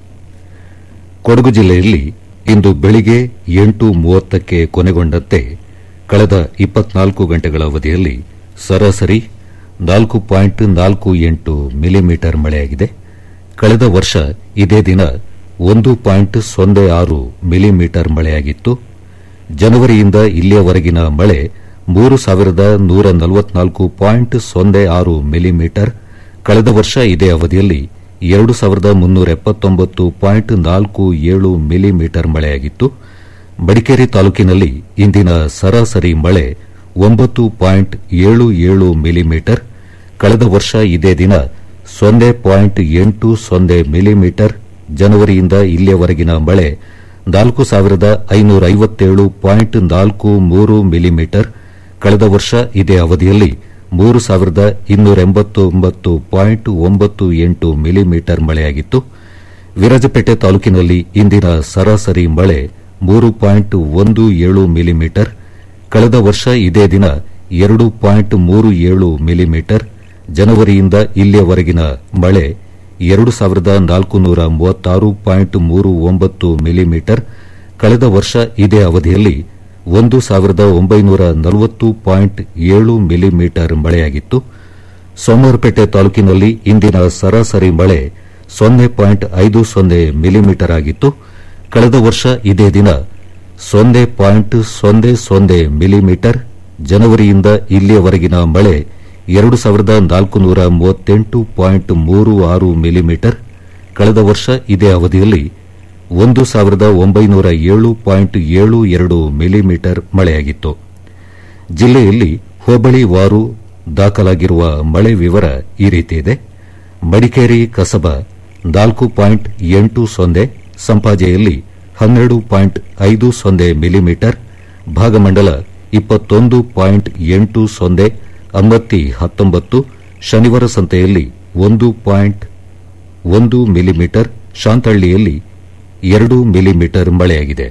ಕೊಡಗು ಜಿಲ್ಲೆಯಲ್ಲಿ ಇಂದು ಬೆಳಿಗ್ಗೆ ಎಂಟು ಮೂವತ್ತಕ್ಕೆ ಕೊನೆಗೊಂಡಂತೆ ಕಳೆದ ಇಪ್ಪತ್ನಾಲ್ಕು ಗಂಟೆಗಳ ಅವಧಿಯಲ್ಲಿ ಸರಾಸರಿ ನಾಲ್ಕು ಪಾಯಿಂಟ್ ನಾಲ್ಕು ಎಂಟು ಮಿಲಿಮೀಟರ್ ಮಳೆಯಾಗಿದೆ ಕಳೆದ ವರ್ಷ ಇದೇ ದಿನ ಒಂದು ಪಾಯಿಂಟ್ ಸೊನ್ನೆ ಆರು ಮಿಲಿಮೀಟರ್ ಮಳೆಯಾಗಿತ್ತು ಜನವರಿಯಿಂದ ಇಲ್ಲಿಯವರೆಗಿನ ಮಳೆ ಮೂರು ಸಾವಿರದ ನೂರ ನಲವತ್ನಾಲ್ಕು ಪಾಯಿಂಟ್ ಸೊನ್ನೆ ಆರು ಮಿಲಿಮೀಟರ್ ಕಳೆದ ವರ್ಷ ಇದೇ ಅವಧಿಯಲ್ಲಿ ಎರಡು ಸಾವಿರದ ಮುನ್ನೂರ ಎಪ್ಪತ್ತೊಂಬತ್ತು ಪಾಯಿಂಟ್ ನಾಲ್ಕು ಏಳು ಮಿಲಿಮೀಟರ್ ಮಳೆಯಾಗಿತ್ತು ಮಡಿಕೇರಿ ತಾಲೂಕಿನಲ್ಲಿ ಇಂದಿನ ಸರಾಸರಿ ಮಳೆ ಒಂಬತ್ತು ಪಾಯಿಂಟ್ ಏಳು ಏಳು ಮಿಲಿಮೀಟರ್ ಕಳೆದ ವರ್ಷ ಇದೇ ದಿನ ಸೊನ್ನೆ ಪಾಯಿಂಟ್ ಎಂಟು ಸೊನ್ನೆ ಮಿಲಿಮೀಟರ್ ಜನವರಿಯಿಂದ ಇಲ್ಲಿಯವರೆಗಿನ ಮಳೆ ನಾಲ್ಕು ಸಾವಿರದ ಐನೂರ ಐವತ್ತೇಳು ಪಾಯಿಂಟ್ ನಾಲ್ಕು ಮೂರು ಮಿಲಿಮೀಟರ್ ಕಳೆದ ವರ್ಷ ಇದೇ ಅವಧಿಯಲ್ಲಿ ಮೂರು ಸಾವಿರದ ಇನ್ನೂರ ಎಂಬತ್ತೊಂಬತ್ತು ಪಾಯಿಂಟ್ ಒಂಬತ್ತು ಎಂಟು ಮಿಲಿಮೀಟರ್ ಮಳೆಯಾಗಿತ್ತು ವಿರಾಜಪೇಟೆ ತಾಲೂಕಿನಲ್ಲಿ ಇಂದಿನ ಸರಾಸರಿ ಮಳೆ ಮೂರು ಪಾಯಿಂಟ್ ಒಂದು ಏಳು ಮಿಲಿಮೀಟರ್ ಕಳೆದ ವರ್ಷ ಇದೇ ದಿನ ಎರಡು ಪಾಯಿಂಟ್ ಮೂರು ಏಳು ಮಿಲಿಮೀಟರ್ ಜನವರಿಯಿಂದ ಇಲ್ಲಿಯವರೆಗಿನ ಮಳೆ ಎರಡು ಸಾವಿರದ ನಾಲ್ಕುನೂರ ಮೂವತ್ತಾರು ಪಾಯಿಂಟ್ ಮೂರು ಒಂಬತ್ತು ಮಿಲಿಮೀಟರ್ ಕಳೆದ ವರ್ಷ ಇದೇ ಅವಧಿಯಲ್ಲಿ ಒಂದು ಸಾವಿರದ ಒಂಬೈನೂರ ನಲವತ್ತು ಪಾಯಿಂಟ್ ಏಳು ಮಿಲಿಮೀಟರ್ ಮಳೆಯಾಗಿತ್ತು ಸೋಮವಾರಪೇಟೆ ತಾಲೂಕಿನಲ್ಲಿ ಇಂದಿನ ಸರಾಸರಿ ಮಳೆ ಸೊನ್ನೆ ಪಾಯಿಂಟ್ ಐದು ಸೊನ್ನೆ ಮಿಲಿಮೀಟರ್ ಆಗಿತ್ತು ಕಳೆದ ವರ್ಷ ಇದೇ ದಿನ ಸೊನ್ನೆ ಪಾಯಿಂಟ್ ಸೊನ್ನೆ ಸೊನ್ನೆ ಮಿಲಿಮೀಟರ್ ಜನವರಿಯಿಂದ ಇಲ್ಲಿಯವರೆಗಿನ ಮಳೆ ಎರಡು ಸಾವಿರದ ನಾಲ್ಕುನೂರ ಮೂವತ್ತೆಂಟು ಪಾಯಿಂಟ್ ಮೂರು ಆರು ಮಿಲಿಮೀಟರ್ ಕಳೆದ ವರ್ಷ ಇದೇ ಅವಧಿಯಲ್ಲಿ ಒಂದು ಸಾವಿರದ ಒಂಬೈನೂರ ಏಳು ಪಾಯಿಂಟ್ ಏಳು ಎರಡು ಮಿಲಿಮೀಟರ್ ಮಳೆಯಾಗಿತ್ತು ಜಿಲ್ಲೆಯಲ್ಲಿ ಹೋಬಳಿ ವಾರು ದಾಖಲಾಗಿರುವ ಮಳೆ ವಿವರ ಈ ರೀತಿ ಇದೆ ಮಡಿಕೇರಿ ಕಸಬ ನಾಲ್ಕು ಪಾಯಿಂಟ್ ಎಂಟು ಸೊನ್ನೆ ಸಂಪಾಜೆಯಲ್ಲಿ ಹನ್ನೆರಡು ಪಾಯಿಂಟ್ ಐದು ಸೊನ್ನೆ ಮಿಲಿಮೀಟರ್ ಭಾಗಮಂಡಲ ಇಪ್ಪತ್ತೊಂದು ಪಾಯಿಂಟ್ ಎಂಟು ಸೊನ್ನೆ ಅಮ್ಮತ್ತಿ ಹತ್ತೊಂಬತ್ತು ಶನಿವಾರ ಸಂತೆಯಲ್ಲಿ ಒಂದು ಪಾಯಿಂಟ್ ಒಂದು ಮಿಲಿಮೀಟರ್ ಶಾಂತಹಳ್ಳಿಯಲ್ಲಿ ಎರಡು ಮಿಲಿಮೀಟರ್ ಮಳೆಯಾಗಿದೆ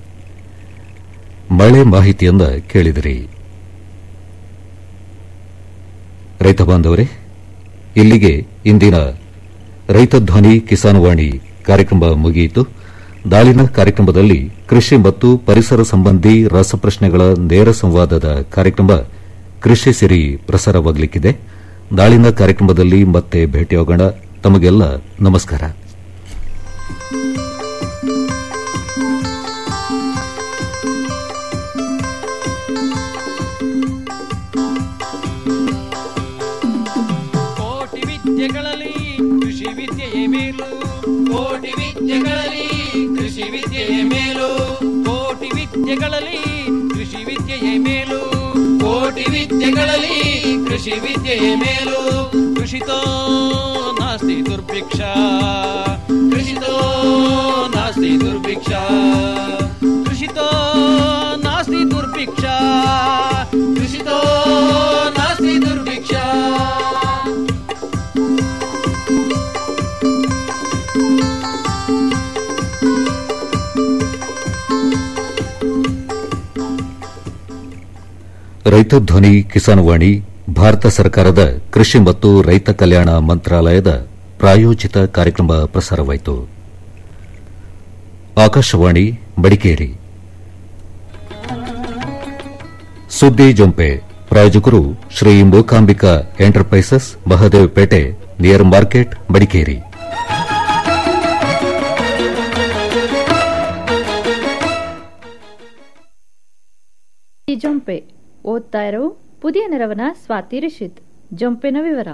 ಮಳೆ ಮಾಹಿತಿಯನ್ನ ಕೇಳಿದಿರಿ ರೈತ ಬಾಂಧವರೇ ಇಲ್ಲಿಗೆ ಇಂದಿನ ರೈತ ಧ್ವನಿ ಕಿಸಾನ್ವಾಣಿ ಕಾರ್ಯಕ್ರಮ ಮುಗಿಯಿತು ನಾಳಿನ ಕಾರ್ಯಕ್ರಮದಲ್ಲಿ ಕೃಷಿ ಮತ್ತು ಪರಿಸರ ಸಂಬಂಧಿ ರಸಪ್ರಶ್ನೆಗಳ ನೇರ ಸಂವಾದದ ಕಾರ್ಯಕ್ರಮ ಕೃಷಿ ಸಿರಿ ಪ್ರಸಾರವಾಗಲಿಕ್ಕಿದೆ ನಾಳಿನ ಕಾರ್ಯಕ್ರಮದಲ್ಲಿ ಮತ್ತೆ ಭೇಟಿಯಾಗೋಣ ತಮಗೆಲ್ಲ ನಮಸ್ಕಾರ ಕೋಟಿ ವಿದ್ಯೆಗಳಲ್ಲಿ ಕೃಷಿ ವಿದ್ಯೆಯೇ ಮೇಲು ಕೋಟಿ ವಿದ್ಯೆಗಳಲ್ಲಿ ಕೃಷಿ ವಿದ್ಯೆಯೇ ಮೇಲು ಕೋಟಿ ವಿದ್ಯೆಗಳಲ್ಲಿ ಕೃಷಿ ವಿದ್ಯೆಯೇ ಮೇಲು ಕೋಟಿ ವಿದ್ಯೆಗಳಲ್ಲಿ ಕೃಷಿ ವಿದ್ಯೆಯೇ ಮೇಲು ಕೃಷಿತೋ ನಾಸ್ತಿ ದುರ್ಭಿಕ್ಷ ಕೃಷಿತೋ ನಾಸ್ತಿ ದುರ್ಭಿಕ್ಷ ಕೃಷಿತೋ ನಾಸ್ತಿ ದುರ್ಭಿಕ್ಷ ಕೃಷಿತೋ ನಾಸ್ತಿ ದುರ್ಭಿಕ್ಷ ರೈತ ಧ್ವನಿ ಕಿಸಾನ್ ವಾಣಿ ಭಾರತ ಸರ್ಕಾರದ ಕೃಷಿ ಮತ್ತು ರೈತ ಕಲ್ಯಾಣ ಮಂತ್ರಾಲಯದ ಪ್ರಾಯೋಜಿತ ಕಾರ್ಯಕ್ರಮ ಪ್ರಸಾರವಾಯಿತು ಆಕಾಶವಾಣಿ ಮಡಿಕೇರಿ ಸುದ್ದಿ ಜೊಂಪೆ ಪ್ರಾಯೋಜಕರು Shri Mookambika enterprises Mahadevapete near market Madikeri ಈ ಜೊಂಪೆ ಓದ್ತಾ ಇರೋ ಪುದಿಯ ನೆರವನ ಸ್ವಾತಿ ರಿಷಿತ್ ಜೊಂಪೆನ ವಿವರ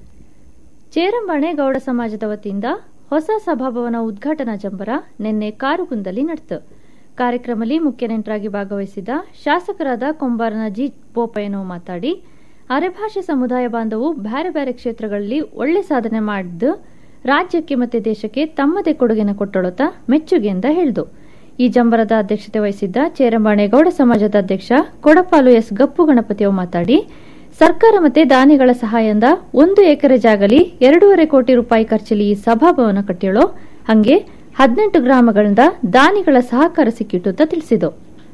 ಚೇರಂಬಾಣೆ ಗೌಡ ಸಮಾಜದ ವತಿಯಿಂದ ಹೊಸ ಸಭಾಭವನ ಉದ್ಘಾಟನಾ ಜಂಬರ ನಿನ್ನೆ ಕಾರುಗುಂದಲ್ಲಿ ನಡೆತು ಕಾರ್ಯಕ್ರಮದಲ್ಲಿ ಮುಖ್ಯ ನೆಂಟರಾಗಿ ಭಾಗವಹಿಸಿದ ಶಾಸಕರಾದ ಕೊಂಬಾರನ ಜಿ ಬೋಪಯ್ಯನವು ಮಾತಾಡಿ ಅರೆಭಾಷೆ ಸಮುದಾಯ ಬಾಂಧವು ಬೇರೆ ಬೇರೆ ಕ್ಷೇತ್ರಗಳಲ್ಲಿ ಒಳ್ಳೆ ಸಾಧನೆ ಮಾಡಿದ್ದು ರಾಜ್ಯಕ್ಕೆ ಮತ್ತೆ ದೇಶಕ್ಕೆ ತಮ್ಮದೇ ಕೊಡುಗೆನ ಕೊಟ್ಟೊಳತ ಮೆಚ್ಚುಗೆಯಿಂದ ಹೇಳಿದು ಈ ಜಂಬರದ ಅಧ್ಯಕ್ಷತೆ ವಹಿಸಿದ್ದ ಚೇರಂಬಾಣೆಗೌಡ ಸಮಾಜದ ಅಧ್ಯಕ್ಷ ಕೊಡಪಾಲು ಎಸ್ ಗಪ್ಪು ಗಣಪತಿಯವರು ಮಾತಾಡಿ ಸರ್ಕಾರ ಮತ್ತೆ ದಾನಿಗಳ ಸಹಾಯದಿಂದ ಒಂದು ಎಕರೆ ಜಾಗಲಿ ಎರಡೂವರೆ ಕೋಟಿ ರೂಪಾಯಿ ಖರ್ಚಲ್ಲಿ ಈ ಸಭಾಭವನ ಕಟ್ಟಿಯಳೋ ಹಂಗೆ ಹದಿನೆಂಟು ಗ್ರಾಮಗಳಿಂದ ದಾನಿಗಳ ಸಹಕಾರ ಸಿಕ್ಕಿಟ್ಟು ಅಂತ ತಿಳಿಸಿತು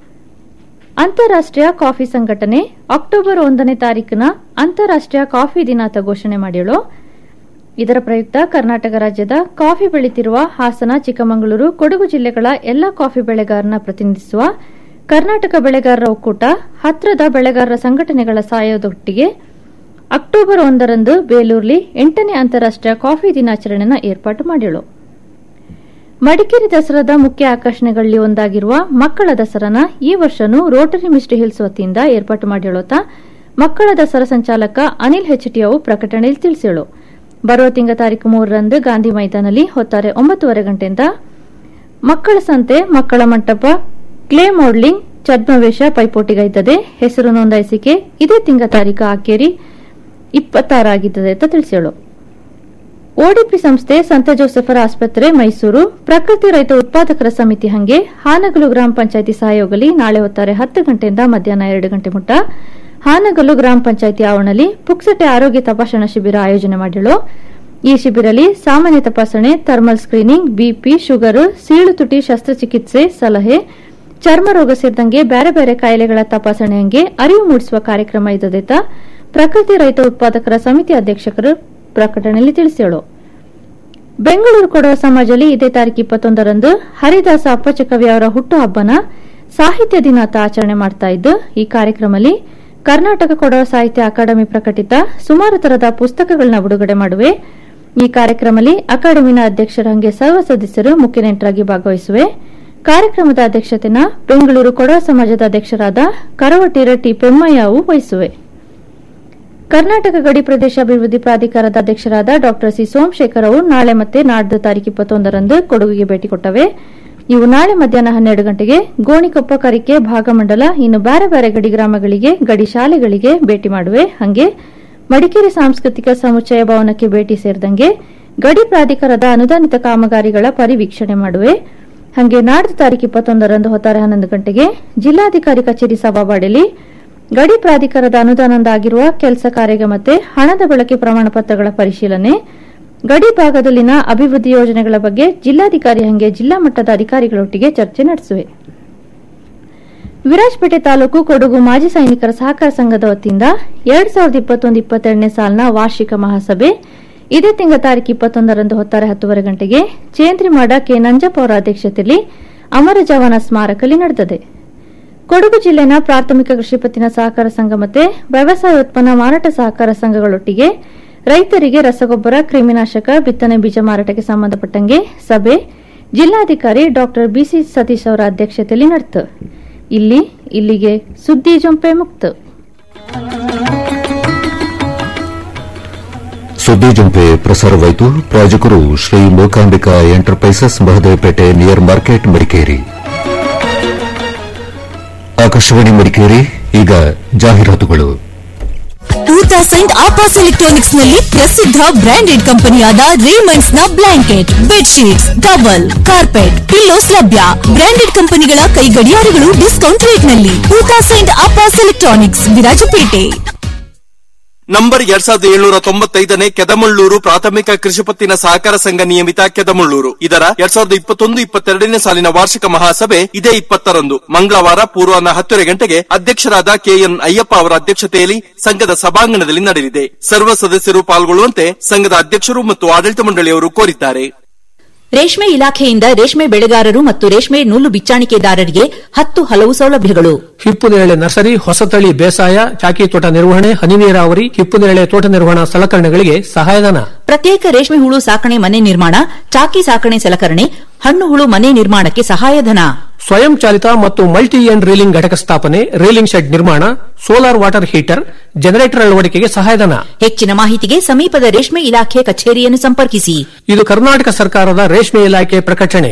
ಅಂತಾರಾಷ್ಟ್ರೀಯ ಕಾಫಿ ಸಂಘಟನೆ ಅಕ್ಟೋಬರ್ ಒಂದನೇ ತಾರೀಕಿನ ಅಂತಾರಾಷ್ಟ್ರೀಯ ಕಾಫಿ ದಿನ ಅಂತ ಘೋಷಣೆ ಮಾಡಿಯಳೋ ಇದರ ಪ್ರಯುಕ್ತ ಕರ್ನಾಟಕ ರಾಜ್ಯದ ಕಾಫಿ ಬೆಳೆತಿರುವ ಹಾಸನ ಚಿಕ್ಕಮಗಳೂರು ಕೊಡಗು ಜಿಲ್ಲೆಗಳ ಎಲ್ಲ ಕಾಫಿ ಬೆಳೆಗಾರನ ಪ್ರತಿನಿಧಿಸುವ ಕರ್ನಾಟಕ ಬೆಳೆಗಾರರ ಒಕ್ಕೂಟ ಹತ್ರದ ಬೆಳೆಗಾರರ ಸಂಘಟನೆಗಳ ಸಹಾಯದೊಟ್ಟಿಗೆ ಅಕ್ಟೋಬರ್ ಒಂದರಂದು ಬೇಲೂರ್ಲಿ ಎಂಟನೇ ಅಂತಾರಾಷ್ಟ್ರೀಯ ಕಾಫಿ ದಿನಾಚರಣೆನ ಏರ್ಪಾಟು ಮಾಡಿಳು ಮಡಿಕೇರಿ ದಸರಾದ ಮುಖ್ಯ ಆಕರ್ಷಣೆಗಳಲ್ಲಿ ಒಂದಾಗಿರುವ ಮಕ್ಕಳ ದಸರಾನ ಈ ವರ್ಷನೂ ರೋಟರಿ ಮಿಸ್ಟ್ರಿ ಹಿಲ್ಸ್ ವತಿಯಿಂದ ಏರ್ಪಾಟು ಮಾಡಿಳೋತ ಮಕ್ಕಳ ದಸರಾ ಸಂಚಾಲಕ ಅನಿಲ್ ಹೆಚ್ಟಿಯವು ಪ್ರಕಟಣೆಯಲ್ಲಿ ತಿಳಿಸಿಳು ಬರುವ ತಿಂಗಳ ತಾರೀಕು ಮೂರರಂದು ಗಾಂಧಿ ಮೈದಾನಲ್ಲಿ ಹೊತ್ತಾರೆ ಒಂಬತ್ತುವರೆ ಗಂಟೆಯಿಂದ ಮಕ್ಕಳ ಸಂತೆ ಮಕ್ಕಳ ಮಂಟಪ ಕ್ಲೇ ಮೋಡ್ಲಿಂಗ್ ಛದ್ಮವೇಶ ಪೈಪೋಟಿಗೈತದೆ ಹೆಸರು ನೋಂದಾಯಿಸಿಕೆ ಇದೇ ತಿಂಗಳ ತಾರೀಕು ಆಕೇರಿ ಇಪ್ಪತ್ತಾರಾಗಿದ್ದದೆ ಅಂತ ತಿಳಿಸಿಳು ಓಡಿಪಿ ಸಂಸ್ಥೆ ಸಂತ ಜೋಸೆಫರ ಆಸ್ಪತ್ರೆ ಮೈಸೂರು ಪ್ರಕೃತಿ ರೈತ ಉತ್ಪಾದಕರ ಸಮಿತಿ ಹಂಗೆ ಹಾನಗಲು ಗ್ರಾಮ ಪಂಚಾಯಿತಿ ಸಹಯೋಗಲಿ ನಾಳೆ ಹೊತ್ತಾರೆ ಹತ್ತು ಗಂಟೆಯಿಂದ ಮಧ್ಯಾಹ್ನ ಎರಡು ಗಂಟೆ ಮುಟ್ಟ ಹಾನಗಲ್ಲು ಗ್ರಾಮ ಪಂಚಾಯಿತಿ ಆವರಣದಲ್ಲಿ ಪುಕ್ಸಟೆ ಆರೋಗ್ಯ ತಪಾಸಣಾ ಶಿಬಿರ ಆಯೋಜನೆ ಮಾಡಿಳು ಈ ಶಿಬಿರಲ್ಲಿ ಸಾಮಾನ್ಯ ತಪಾಸಣೆ ಥರ್ಮಲ್ ಸ್ಕ್ರೀನಿಂಗ್ ಬಿಪಿ ಶುಗರ್ ಸೀಳು ತುಟಿ ಶಸ್ತ್ರಚಿಕಿತ್ಸೆ ಸಲಹೆ ಚರ್ಮ ರೋಗ ಸೇರಿದಂಗೆ ಬೇರೆ ಬೇರೆ ಕಾಯಿಲೆಗಳ ತಪಾಸಣೆ ಹಂಗೆ ಅರಿವು ಮೂಡಿಸುವ ಕಾರ್ಯಕ್ರಮ ಇದ್ದದೆತ ಪ್ರಕೃತಿ ರೈತ ಉತ್ಪಾದಕರ ಸಮಿತಿ ಅಧ್ಯಕ್ಷರು ಪ್ರಕಟಣೆಯಲ್ಲಿ ತಿಳಿಸಿಳು ಬೆಂಗಳೂರು ಕೊಡವ ಸಮಾಜದಲ್ಲಿ ಇದೇ ತಾರೀಕು ಇಪ್ಪತ್ತೊಂದರಂದು ಹರಿದಾಸ ಅಪ್ಪಚಕವಿ ಅವರ ಹುಟ್ಟುಹಬ್ಬನ ಸಾಹಿತ್ಯ ದಿನ ಅಂತ ಆಚರಣೆ ಮಾಡ್ತಾ ಇದ್ದು ಈ ಕಾರ್ಯಕ್ರಮದಲ್ಲಿ ಕರ್ನಾಟಕ ಕೊಡವ ಸಾಹಿತ್ಯ ಅಕಾಡೆಮಿ ಪ್ರಕಟಿತ ಸುಮಾರು ತರದ ಪುಸ್ತಕಗಳನ್ನ ಬಿಡುಗಡೆ ಮಾಡುವೆ ಈ ಕಾರ್ಯಕ್ರಮದಲ್ಲಿ ಅಕಾಡೆಮಿನ ಅಧ್ಯಕ್ಷರ ಹಂಗೆ ಸರ್ವ ಸದಸ್ಯರು ಮುಖ್ಯ ನೆಂಟರಾಗಿ ಭಾಗವಹಿಸುವೆ ಕಾರ್ಯಕ್ರಮದ ಅಧ್ಯಕ್ಷತೆನ ಬೆಂಗಳೂರು ಕೊಡವ ಸಮಾಜದ ಅಧ್ಯಕ್ಷರಾದ ಕರವಟೀರ ಟಿ ಪೆಮ್ಮಯ್ಯವು ವಹಿಸುವೆ ಕರ್ನಾಟಕ ಗಡಿ ಪ್ರದೇಶ ಅಭಿವೃದ್ಧಿ ಪ್ರಾಧಿಕಾರದ ಅಧ್ಯಕ್ಷರಾದ ಡಾ ಸಿ ಸೋಮಶೇಖರ್ ಅವರು ನಾಳೆ ಮತ್ತೆ ನಾಡ್ದು ತಾರೀಕು ಇಪ್ಪತ್ತೊಂದರಂದು ಕೊಡಗಿಗೆ ಭೇಟಿ ಕೊಟ್ಟವೆ ಇವು ನಾಳೆ ಮಧ್ಯಾಹ್ನ ಹನ್ನೆರಡು ಗಂಟೆಗೆ ಗೋಣಿಕೊಪ್ಪ ಕರಿಕೆ ಭಾಗಮಂಡಲ ಇನ್ನು ಬೇರೆ ಬೇರೆ ಗಡಿ ಗ್ರಾಮಗಳಿಗೆ ಗಡಿ ಶಾಲೆಗಳಿಗೆ ಭೇಟಿ ಮಾಡುವೆ ಹಂಗೆ ಮಡಿಕೇರಿ ಸಾಂಸ್ಕೃತಿಕ ಸಮುಚ್ಚಯ ಭವನಕ್ಕೆ ಭೇಟಿ ಸೇರಿದಂಗೆ ಗಡಿ ಪ್ರಾಧಿಕಾರದ ಅನುದಾನಿತ ಕಾಮಗಾರಿಗಳ ಪರಿವೀಕ್ಷಣೆ ಮಾಡುವೆ ಹಂಗೆ ನಾಡ್ದು ತಾರೀಕು ಇಪ್ಪತ್ತೊಂದರಂದು ಹೊತ್ತಾರೆ ಹನ್ನೊಂದು ಗಂಟೆಗೆ ಜಿಲ್ಲಾಧಿಕಾರಿ ಕಚೇರಿ ಸಭಾವಾಡಿಯಲ್ಲಿ ಗಡಿ ಪ್ರಾಧಿಕಾರದ ಅನುದಾನದಿಂದ ಆಗಿರುವ ಕೆಲಸ ಕಾರ್ಯ ಮತ್ತೆ ಹಣದ ಬಳಕೆ ಪ್ರಮಾಣ ಪತ್ರಗಳ ಪರಿಶೀಲನೆ ಗಡಿ ಭಾಗದಲ್ಲಿನ ಅಭಿವೃದ್ಧಿ ಯೋಜನೆಗಳ ಬಗ್ಗೆ ಜಿಲ್ಲಾಧಿಕಾರಿ ಹಂಗೆ ಜಿಲ್ಲಾ ಮಟ್ಟದ ಅಧಿಕಾರಿಗಳೊಟ್ಟಿಗೆ ಚರ್ಚೆ ನಡೆಸುವೆ ವಿರಾಜಪೇಟೆ ತಾಲೂಕು ಕೊಡಗು ಮಾಜಿ ಸೈನಿಕರ ಸಹಕಾರ ಸಂಘದ ವತಿಯಿಂದ ಎರಡ್ ಸಾವಿರದ ಇಪ್ಪತ್ತೊಂದು ಇಪ್ಪತ್ತೆರಡನೇ ಸಾಲಿನ ವಾರ್ಷಿಕ ಮಹಾಸಭೆ ಇದೇ ತಿಂಗಳ ತಾರೀಕು ಇಪ್ಪತ್ತೊಂದರಂದು ಹೊತ್ತಾರೆ ಹತ್ತುವರೆ ಗಂಟೆಗೆ ಚೇಂದ್ರಿಮಾಡ ಕೆ ನಂಜಪ್ಪ ಅವರ ಅಧ್ಯಕ್ಷತೆಯಲ್ಲಿ ಅಮರ ಜವಾನ ಸ್ಮಾರಕಲ್ಲಿ ನಡೆದಿದೆ ಕೊಡಗು ಜಿಲ್ಲೆನ ಪ್ರಾಥಮಿಕ ಕೃಷಿ ಪತ್ತಿನ ಸಹಕಾರ ಸಂಘ ಮತ್ತೆ ವ್ಯವಸಾಯ ಉತ್ಪನ್ನ ಮಾರಾಟ ಸಹಕಾರ ಸಂಘಗಳೊಟ್ಟಿಗೆ ರೈತರಿಗೆ ರಸಗೊಬ್ಬರ ಕ್ರಿಮಿನಾಶಕ ಬಿತ್ತನೆ ಬೀಜ ಮಾರಾಟಕ್ಕೆ ಸಂಬಂಧಪಟ್ಟಂಗೆ ಸಭೆ ಜಿಲ್ಲಾಧಿಕಾರಿ ಡಾ ಬಿಸಿ ಸತೀಶ್ ಅವರ ಅಧ್ಯಕ್ಷತೆಯಲ್ಲಿ ನಡೆಯಿತು ಇಲ್ಲಿ ಇಲ್ಲಿಗೆ ಸುದ್ದಿ ಜೊಂಪೆ ಮುಕ್ತ ಸುದ್ದಿ ಜಂಪೆ ಪ್ರಸಾರವಾಯಿತು ಪ್ರಾಯೋಜಕರು Shri Mookambika enterprises Mahadevapete near market Madikeri Akashvani Madikeri ಈಗ ಜಾಹೀರಾತುಗಳು ಟೂ ತೌಸಂಡ್ ಆಪಾಸ್ ಎಲೆಕ್ಟ್ರಾನಿಕ್ಸ್ ನಲ್ಲಿ ಪ್ರಸಿದ್ಧ ಬ್ರಾಂಡೆಡ್ ಕಂಪನಿಯಾದ ರೇಮಂಡ್ಸ್ ನ blanket bedsheets towel carpet pillows ಲಭ್ಯ ಬ್ರಾಂಡೆಡ್ ಕಂಪನಿಗಳ ಕೈ ಗಡಿಯಾರಗಳು ಡಿಸ್ಕೌಂಟ್ ರೇಟ್ ನಲ್ಲಿ ಟೂ ತೌಸಂಡ್ ಆಪಾಸ್ ಎಲೆಕ್ಟ್ರಾನಿಕ್ಸ್ ವಿರಾಜಪೇಟೆ ನಂಬರ್ ಎರಡ್ ಸಾವಿರದ ಏಳ್ನೂರ ತೊಂಬತ್ತೈದನೇ ಕೆದಮಳ್ಳೂರು ಪ್ರಾಥಮಿಕ ಕೃಷಿ ಪತ್ತಿನ ಸಹಕಾರ ಸಂಘ ನಿಯಮಿತ ಕೆದಮಳ್ಳೂರು ಇದರ ಎರಡ್ ಸಾವಿರದ ಇಪ್ಪತ್ತೊಂದು ಇಪ್ಪತ್ತೆರಡನೇ ಸಾಲಿನ ವಾರ್ಷಿಕ ಮಹಾಸಭೆ ಇದೇ ಇಪ್ಪತ್ತರಂದು ಮಂಗಳವಾರ ಪೂರ್ವಾಹ್ನ ಹತ್ತುವರೆ ಗಂಟೆಗೆ ಅಧ್ಯಕ್ಷರಾದ ಕೆಎನ್ ಅಯ್ಯಪ್ಪ ಅವರ ಅಧ್ಯಕ್ಷತೆಯಲ್ಲಿ ಸಂಘದ ಸಭಾಂಗಣದಲ್ಲಿ ನಡೆಯಲಿದೆ ಸರ್ವ ಸದಸ್ಯರು ಪಾಲ್ಗೊಳ್ಳುವಂತೆ ಸಂಘದ ಅಧ್ಯಕ್ಷರು ಮತ್ತು ಆಡಳಿತ ಮಂಡಳಿಯವರು ಕೋರಿದ್ದಾರೆ ರೇಷ್ಮೆ ಇಲಾಖೆಯಿಂದ ರೇಷ್ಮೆ ಬೆಳೆಗಾರರು ಮತ್ತು ರೇಷ್ಮೆ ನೂಲು ಬಿಚ್ಚಾಣಿಕೆದಾರರಿಗೆ ಹತ್ತು ಹಲವು ಸೌಲಭ್ಯಗಳು ಹಿಪ್ಪುನೇರಳೆ ನರ್ಸರಿ ಹೊಸತಳಿ ಬೇಸಾಯ ಚಾಕಿ ತೋಟ ನಿರ್ವಹಣೆ ಹನಿ ನೀರಾವರಿ ಹಿಪ್ಪುನೇರಳೆ ತೋಟ ನಿರ್ವಹಣಾ ಸಲಕರಣೆಗಳಿಗೆ ಸಹಾಯಧನ ಪ್ರತ್ಯೇಕ ರೇಷ್ಮೆ ಹುಳು ಸಾಕಣೆ ಮನೆ ನಿರ್ಮಾಣ ಚಾಕಿ ಸಾಕಣೆ ಸಲಕರಣೆ ಹಣ್ಣು ಹುಳು ಮನೆ ನಿರ್ಮಾಣಕ್ಕೆ ಸಹಾಯಧನ ಸ್ವಯಂ ಚಾಲಿತ ಮತ್ತು ಮಲ್ಟಿ ಎಂಡ್ ರೀಲಿಂಗ್ ಘಟಕ ಸ್ಥಾಪನೆ ರೀಲಿಂಗ್ ಶೆಡ್ ನಿರ್ಮಾಣ ಸೋಲಾರ್ ವಾಟರ್ ಹೀಟರ್ ಜನರೇಟರ್ ಅಳವಡಿಕೆಗೆ ಸಹಾಯಧನ ಹೆಚ್ಚಿನ ಮಾಹಿತಿಗೆ ಸಮೀಪದ ರೇಷ್ಮೆ ಇಲಾಖೆ ಕಚೇರಿಯನ್ನು ಸಂಪರ್ಕಿಸಿ ಇದು ಕರ್ನಾಟಕ ಸರ್ಕಾರದ ರೇಷ್ಮೆ ಇಲಾಖೆ ಪ್ರಕಟಣೆ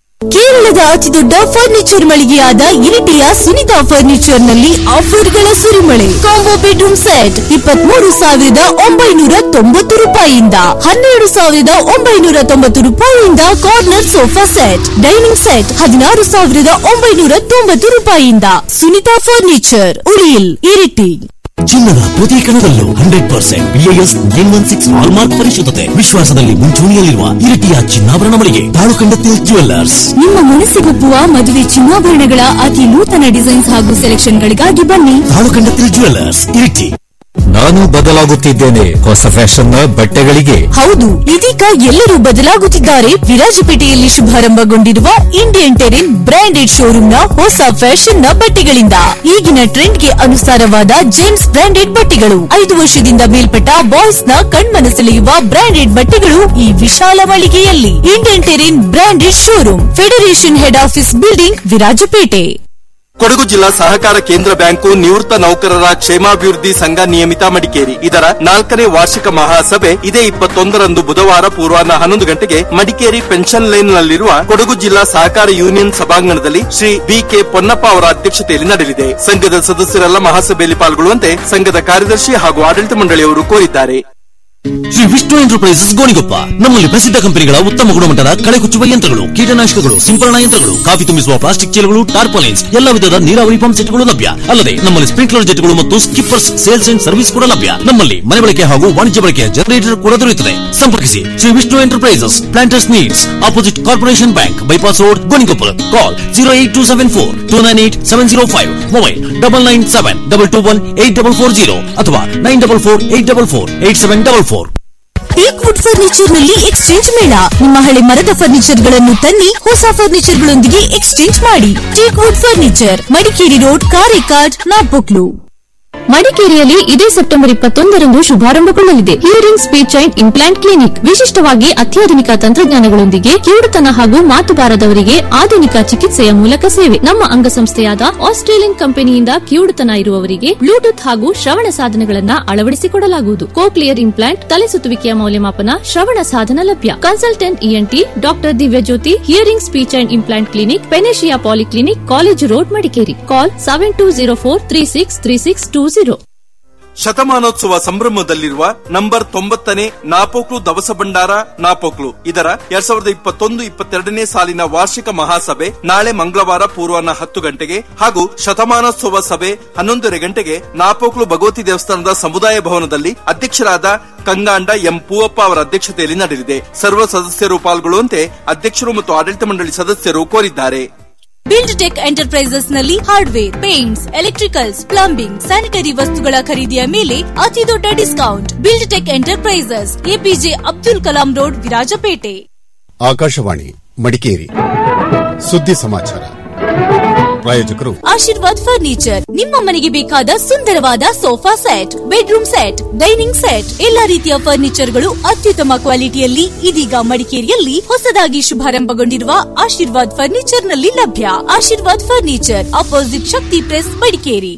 ಕೇರಳದ ಅತಿದೊಡ್ಡ ಫರ್ನಿಚರ್ ಮಳಿಗೆಯಾದ ಇರಿಟಿಯ ಸುನಿತಾ ಫರ್ನಿಚರ್ ನಲ್ಲಿ ಆಫರ್ಗಳ ಸುರಿಮಳೆ ಕಾಂಬೋ ಬೆಡ್ರೂಮ್ ಸೆಟ್ ಇಪ್ಪತ್ಮೂರು ಸಾವಿರದ ಒಂಬೈನೂರ ತೊಂಬತ್ತು ರೂಪಾಯಿಯಿಂದ ಹನ್ನೆರಡು ಸಾವಿರದ ಒಂಬೈನೂರ ತೊಂಬತ್ತು ರೂಪಾಯಿಯಿಂದ corner sofa set dining set ಹದಿನಾರು ಸಾವಿರದ ಒಂಬೈನೂರ ತೊಂಬತ್ತು ರೂಪಾಯಿಯಿಂದ ಸುನಿತಾ ಫರ್ನಿಚರ್ ಉಳಿಯಿಲ್ ಇರಿಟಿ ಚಿನ್ನದ ಪ್ರತಿ ಕಣದಲ್ಲೂ hundred percent BIS nine one six hallmark ಪರಿಶುದ್ಧತೆ ವಿಶ್ವಾಸದಲ್ಲಿ ಮುಂಚೂಣಿಯಲ್ಲಿರುವ ಇರಿಟಿಯ ಚಿನ್ನಾಭರಣ ಮಳಿಗೆ ತಾಳುಕಂಡತಿ ಜ್ಯುವೆಲ್ಲರ್ಸ್ ನಿಮ್ಮ ಮನಸ್ಸಿಗೊಪ್ಪುವ ಮದುವೆ ಚಿನ್ನಾಭರಣಗಳ ಅತಿ ನೂತನ ಡಿಸೈನ್ಸ್ ಹಾಗೂ ಸೆಲೆಕ್ಷನ್ಗಳಿಗಾಗಿ ಬನ್ನಿ ತಾಳುಕಂಡತಿ ಜ್ಯುವೆಲ್ಲರ್ಸ್ ಇರಿಟಿ ನಾನು ಬದಲಾಗುತ್ತಿದ್ದೇನೆ ಹೊಸ ಫ್ಯಾಷನ್ನ ಬಟ್ಟೆಗಳಿಗೆ ಹೌದು ಇದೀಗ ಎಲ್ಲರೂ ಬದಲಾಗುತ್ತಿದ್ದಾರೆ ವಿರಾಜಪೇಟೆಯಲ್ಲಿ ಶುಭಾರಂಭಗೊಂಡಿರುವ ಇಂಡಿಯನ್ ಟೆರಿನ್ ಬ್ರಾಂಡೆಡ್ ಶೋರೂಮ್ನ ಹೊಸ ಫ್ಯಾಷನ್ ನ ಬಟ್ಟೆಗಳಿಂದ ಈಗಿನ ಟ್ರೆಂಡ್ಗೆ ಅನುಸಾರವಾದ ಜೆಂಟ್ಸ್ ಬ್ರಾಂಡೆಡ್ ಬಟ್ಟೆಗಳು ಐದು ವರ್ಷದಿಂದ ಮೇಲ್ಪಟ್ಟ ಬಾಯ್ಸ್ ನ ಕಣ್ಮನ ಸೆಳೆಯುವ ಬ್ರಾಂಡೆಡ್ ಬಟ್ಟೆಗಳು ಈ ವಿಶಾಲ ಮಳಿಗೆಯಲ್ಲಿ Indian terrain branded showroom federation head office building Virajpet Kodagu ಜಿಲ್ಲಾ ಸಹಕಾರ ಕೇಂದ್ರ ಬ್ಯಾಂಕು ನಿವೃತ್ತ ನೌಕರರ ಕ್ಷೇಮಾಭಿವೃದ್ಧಿ ಸಂಘ ನಿಯಮಿತ ಮಡಿಕೇರಿ ಇದರ ನಾಲ್ಕನೇ ವಾರ್ಷಿಕ ಮಹಾಸಭೆ ಇದೇ ಇಪ್ಪತ್ತೊಂದರಂದು ಬುಧವಾರ ಪೂರ್ವಾಹ್ನ ಹನ್ನೊಂದು ಗಂಟೆಗೆ ಮಡಿಕೇರಿ ಪೆನ್ಷನ್ ಲೈನ್ ನಲ್ಲಿರುವ ಕೊಡಗು ಜಿಲ್ಲಾ ಸಹಕಾರ ಯೂನಿಯನ್ ಸಭಾಂಗಣದಲ್ಲಿ ಶ್ರೀ ಬಿಕೆ ಪೊನ್ನಪ್ಪ ಅವರ ಅಧ್ಯಕ್ಷತೆಯಲ್ಲಿ ನಡೆಯಲಿದೆ ಸಂಘದ ಸದಸ್ಯರೆಲ್ಲ ಮಹಾಸಭೆಯಲ್ಲಿ ಪಾಲ್ಗೊಳ್ಳುವಂತೆ ಸಂಘದ ಕಾರ್ಯದರ್ಶಿ ಹಾಗೂ ಆಡಳಿತ ಮಂಡಳಿಯವರು ಕೋರಿದ್ದಾರೆ ಶ್ರೀ ವಿಷ್ಣು ಎಂಟರ್ಪ್ರೈಸಸ್ ಗೋಣಿಗೊಪ್ಪ ನಮ್ಮಲ್ಲಿ ಪ್ರಸಿದ್ಧ ಕಂಪನಿಗಳ ಉತ್ತಮ ಗುಣಮಟ್ಟದ ಕಳೆ ಕುಚ್ಚುವ ಯಂತ್ರಗಳು ಕೀಟನಾಶಕಗಳು ಸಿಂಪರಣಾ ಯಂತ್ರಗಳು ಕಾಫಿ ತುಂಬಿಸುವ ಪ್ಲಾಸ್ಟಿಕ್ ಚೀಲಗಳು ಟಾರ್ಪಾಲಿನ್ಸ್ ಎಲ್ಲ ವಿಧದ ನೀರಾವರಿ ಪಂಪ್ ಸೆಟ್ಗಳು ಲಭ್ಯ ಅಲ್ಲದೆ ನಮ್ಮಲ್ಲಿ ಸ್ಪ್ರಿಂಕ್ಲರ್ ಜೆಟ್ಗಳು ಮತ್ತು ಸ್ಕಿಪ್ಪರ್ಸ್ ಸೇಲ್ಸ್ ಅಂಡ್ ಸರ್ವಿಸ್ ಕೂಡ ಲಭ್ಯ ನಮ್ಮಲ್ಲಿ ಮನೆ ಬಳಕೆ ಹಾಗೂ ವಾಣಿಜ್ಯ ಬಳಕೆಯ ಜನರೇಟರ್ ಕೂಡ ದೊರೆಯುತ್ತದೆ ಸಂಪರ್ಕಿಸಿ Shri Vishnu enterprises planters needs opposite corporation bank bypass road Gonikoppal call zero eight two seven four two nine eight seven zero five mobile double nine seven double two one eight double four zero ಅಥವಾ nine double four eight double four eight seven double four teak wood furniture ನಲ್ಲಿ exchange ಮೇಳ ನಿಮ್ಮ ಹಳೆ ಮರದ furniture ಗಳನ್ನು ತನ್ನಿ ಹೊಸ furniture ಗಳೊಂದಿಗೆ ಎಕ್ಸ್ಚೇಂಜ್ ಮಾಡಿ teak wood furniture Madikeri road Karikad Napoklu ಮಡಿಕೇರಿಯಲ್ಲಿ ಇದೇ ಸೆಪ್ಟೆಂಬರ್ ಇಪ್ಪತ್ತೊಂದರಂದು ಶುಭಾರಂಭಗೊಳ್ಳಲಿದೆ hearing speech and implant clinic ವಿಶಿಷ್ಟವಾಗಿ ಅತ್ಯಾಧುನಿಕ ತಂತ್ರಜ್ಞಾನಗಳೊಂದಿಗೆ ಕಿವುಡುತನ ಹಾಗೂ ಮಾತು ಬಾರದವರಿಗೆ ಆಧುನಿಕ ಚಿಕಿತ್ಸೆಯ ಮೂಲಕ ಸೇವೆ ನಮ್ಮ ಅಂಗಸಂಸ್ಥೆಯಾದ ಆಸ್ಟ್ರೇಲಿಯನ್ ಕಂಪನಿಯಿಂದ ಕಿವುಡುತನ ಇರುವವರಿಗೆ ಬ್ಲೂಟೂತ್ ಹಾಗೂ ಶ್ರವಣ ಸಾಧನಗಳನ್ನ ಅಳವಡಿಸಿಕೊಡಲಾಗುವುದು ಕೋಕ್ಲಿಯರ್ ಇಂಪ್ಲಾಂಟ್ ತಲೆ ಸುತ್ತುವಿಕೆಯ ಮೌಲ್ಯಮಾಪನ ಶ್ರವಣ ಸಾಧನ ಲಭ್ಯ consultant ENT doctor Divyajyothi hearing speech and implant clinic panacea polyclinic college road Madikeri call seven two zero four three six three six two zero ಶತಮಾನೋತ್ಸವ ಸಂಭ್ರಮದಲ್ಲಿರುವ ನಂಬರ್ ತೊಂಬತ್ತನೇ ನಾಪೋಕ್ಲು ದವಸ ಭಂಡಾರ ನಾಪೋಕ್ಲು ಇದರ ಎರಡ್ ಸಾವಿರದ ಇಪ್ಪತ್ತೊಂದು ಇಪ್ಪತ್ತೆರಡನೇ ಸಾಲಿನ ವಾರ್ಷಿಕ ಮಹಾಸಭೆ ನಾಳೆ ಮಂಗಳವಾರ ಪೂರ್ವಾಹ್ನ ಹತ್ತು ಗಂಟೆಗೆ ಹಾಗೂ ಶತಮಾನೋತ್ಸವ ಸಭೆ ಹನ್ನೊಂದರ ಗಂಟೆಗೆ ನಾಪೋಕ್ಲು ಭಗವತಿ ದೇವಸ್ಥಾನದ ಸಮುದಾಯ ಭವನದಲ್ಲಿ ಅಧ್ಯಕ್ಷರಾದ ಕಂಗಾಂಡ ಎಂ ಪೂವಪ್ಪ ಅವರ ಅಧ್ಯಕ್ಷತೆಯಲ್ಲಿ ನಡೆಯಲಿದೆ ಸರ್ವ ಸದಸ್ಯರು ಪಾಲ್ಗೊಳ್ಳುವಂತೆ ಅಧ್ಯಕ್ಷರು ಮತ್ತು ಆಡಳಿತ ಮಂಡಳಿ ಸದಸ್ಯರು ಕೋರಿದ್ದಾರೆ ಬಿಲ್ಡ್ ಟೆಕ್ ಎಂಟರ್ಪ್ರೈಸಸ್ ನಲ್ಲಿ hardware paints electricals plumbing sanitary ವಸ್ತುಗಳ ಖರೀದಿಯ ಮೇಲೆ ಅತಿ ದೊಡ್ಡ discount build tech enterprises APJ Abdul Kalam road Virajpet Akashvani Madikeri ಸುದ್ದಿ ಸಮಾಚಾರ ಪ್ರಾಯೋಜಕರು ಆಶೀರ್ವಾದ್ ಫರ್ನಿಚರ್ ನಿಮ್ಮ ಮನೆಗೆ ಬೇಕಾದ ಸುಂದರವಾದ sofa set bedroom set dining set ಎಲ್ಲಾ ರೀತಿಯ ಫರ್ನಿಚರ್ ಗಳು ಅತ್ಯುತ್ತಮ ಕ್ವಾಲಿಟಿಯಲ್ಲಿ ಇದೀಗ ಮಡಿಕೇರಿಯಲ್ಲಿ ಹೊಸದಾಗಿ ಶುಭಾರಂಭಗೊಂಡಿರುವ ಆಶೀರ್ವಾದ್ ಫರ್ನಿಚರ್ ನಲ್ಲಿ ಲಭ್ಯ Ashirvad furniture opposite Shakti press Madikeri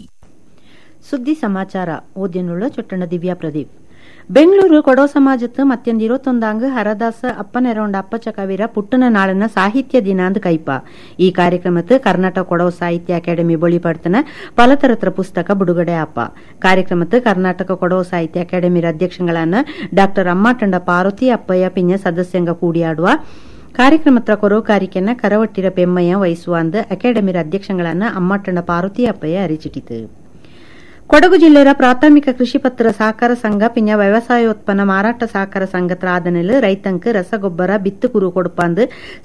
ಸುದ್ದಿ ಸಮಾಚಾರ ಓದ್ಯನುಳ್ಳ ಚೊಟ್ಟಣ ದಿವ್ಯಾ ಪ್ರದೀಪ್ ಬೆಂಗಳೂರು ಕೊಡೋ ಸಮಾಜത്ത് ಮತ್ತೊಂದು ഇരുപത്തൊന്നാങ്ക് ഹരദാസ് അപ്പനെരോണ്ട് അപ്പച്ചകവിര പുട്ടുന നാളെന്ന സാഹിത്യ ദിനാന്ത് കൈപ്പ ಈ ಕಾರ್ಯಕ್ರಮಕ್ಕೆ ಕರ್ನಾಟಕ ಕೊಡವ ಸಾಹಿತ್ಯ ಅಕಾಡೆಮಿ ಬಳಿಪಡ್ತನ ಪಲತರತ್ರ ಪುಸ್ತಕ ಬಿಡುಗಡೆ ಆಪ ಕಾರ್ಯಕ್ರಮಕ್ಕೆ ಕರ್ನಾಟಕ ಕೊಡವ ಸಾಹಿತ್ಯ ಅಕಾಡೆಮಿ ಅಧ್ಯಕ್ಷಗಳನ್ನ ಡಾಕ್ಟರ್ ಅಮ್ಮಾಟಂಡ ಪಾರ್ವತಿ ಅಪ್ಪಯ್ಯ ಪಿಂಜ ಸದಸ್ಯಂಗ ಕೂಡಿಯಾಡುವ ಕಾರ್ಯಕ್ರಮತ್ರ ಕೊರೋಕಾರಿಕೆನ ಕರವಟ್ಟಿರ ಪೆಮ್ಮಯ್ಯ ವಹಿಸುವಂದು ಅಕಾಡೆಮಿ ಅಧ್ಯಕ್ಷಗಳನ್ನ ಅಮ್ಮಾಟಂಡ ಪಾರ್ವತಿ ಅಪ್ಪಯ್ಯ ಅರಿಚಿಟಿತು ಕೊಡಗು ಜಿಲ್ಲೆಯ ಪ್ರಾಥಮಿಕ ಕೃಷಿ ಪತ್ರ ಸಹಕಾರ ಸಂಘ ಪಿಂಜ ವ್ಯವಸಾಯೋತ್ಪನ್ನ ಮಾರಾಟ ಸಹಕಾರ ಸಂಘತ್ರ ಆದನೆಲ್ ರೈತಂಕ್ ರಸಗೊಬ್ಬರ ಬಿತ್ತು ಕುರು ಕೊಡುಪಾಂದು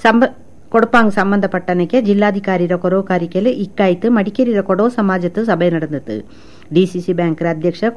ಕೊಡಪಾಂಗ್ ಸಂಬಂಧಪಟ್ಟನಕ್ಕೆ ಜಿಲ್ಲಾಧಿಕಾರಿರ ಕೊರೋಕಾರಿಕೆಲ್ ಇಕ್ಕಾಯ್ತು ಮಡಿಕೇರಿಯ ಕೊಡೋ ಸಮಾಜತ್ತು ಸಭೆ ನಡೆದತು ಡಿಸಿಸಿ ಬ್ಯಾಂಕ್ ಅಧ್ಯಕ್ಷ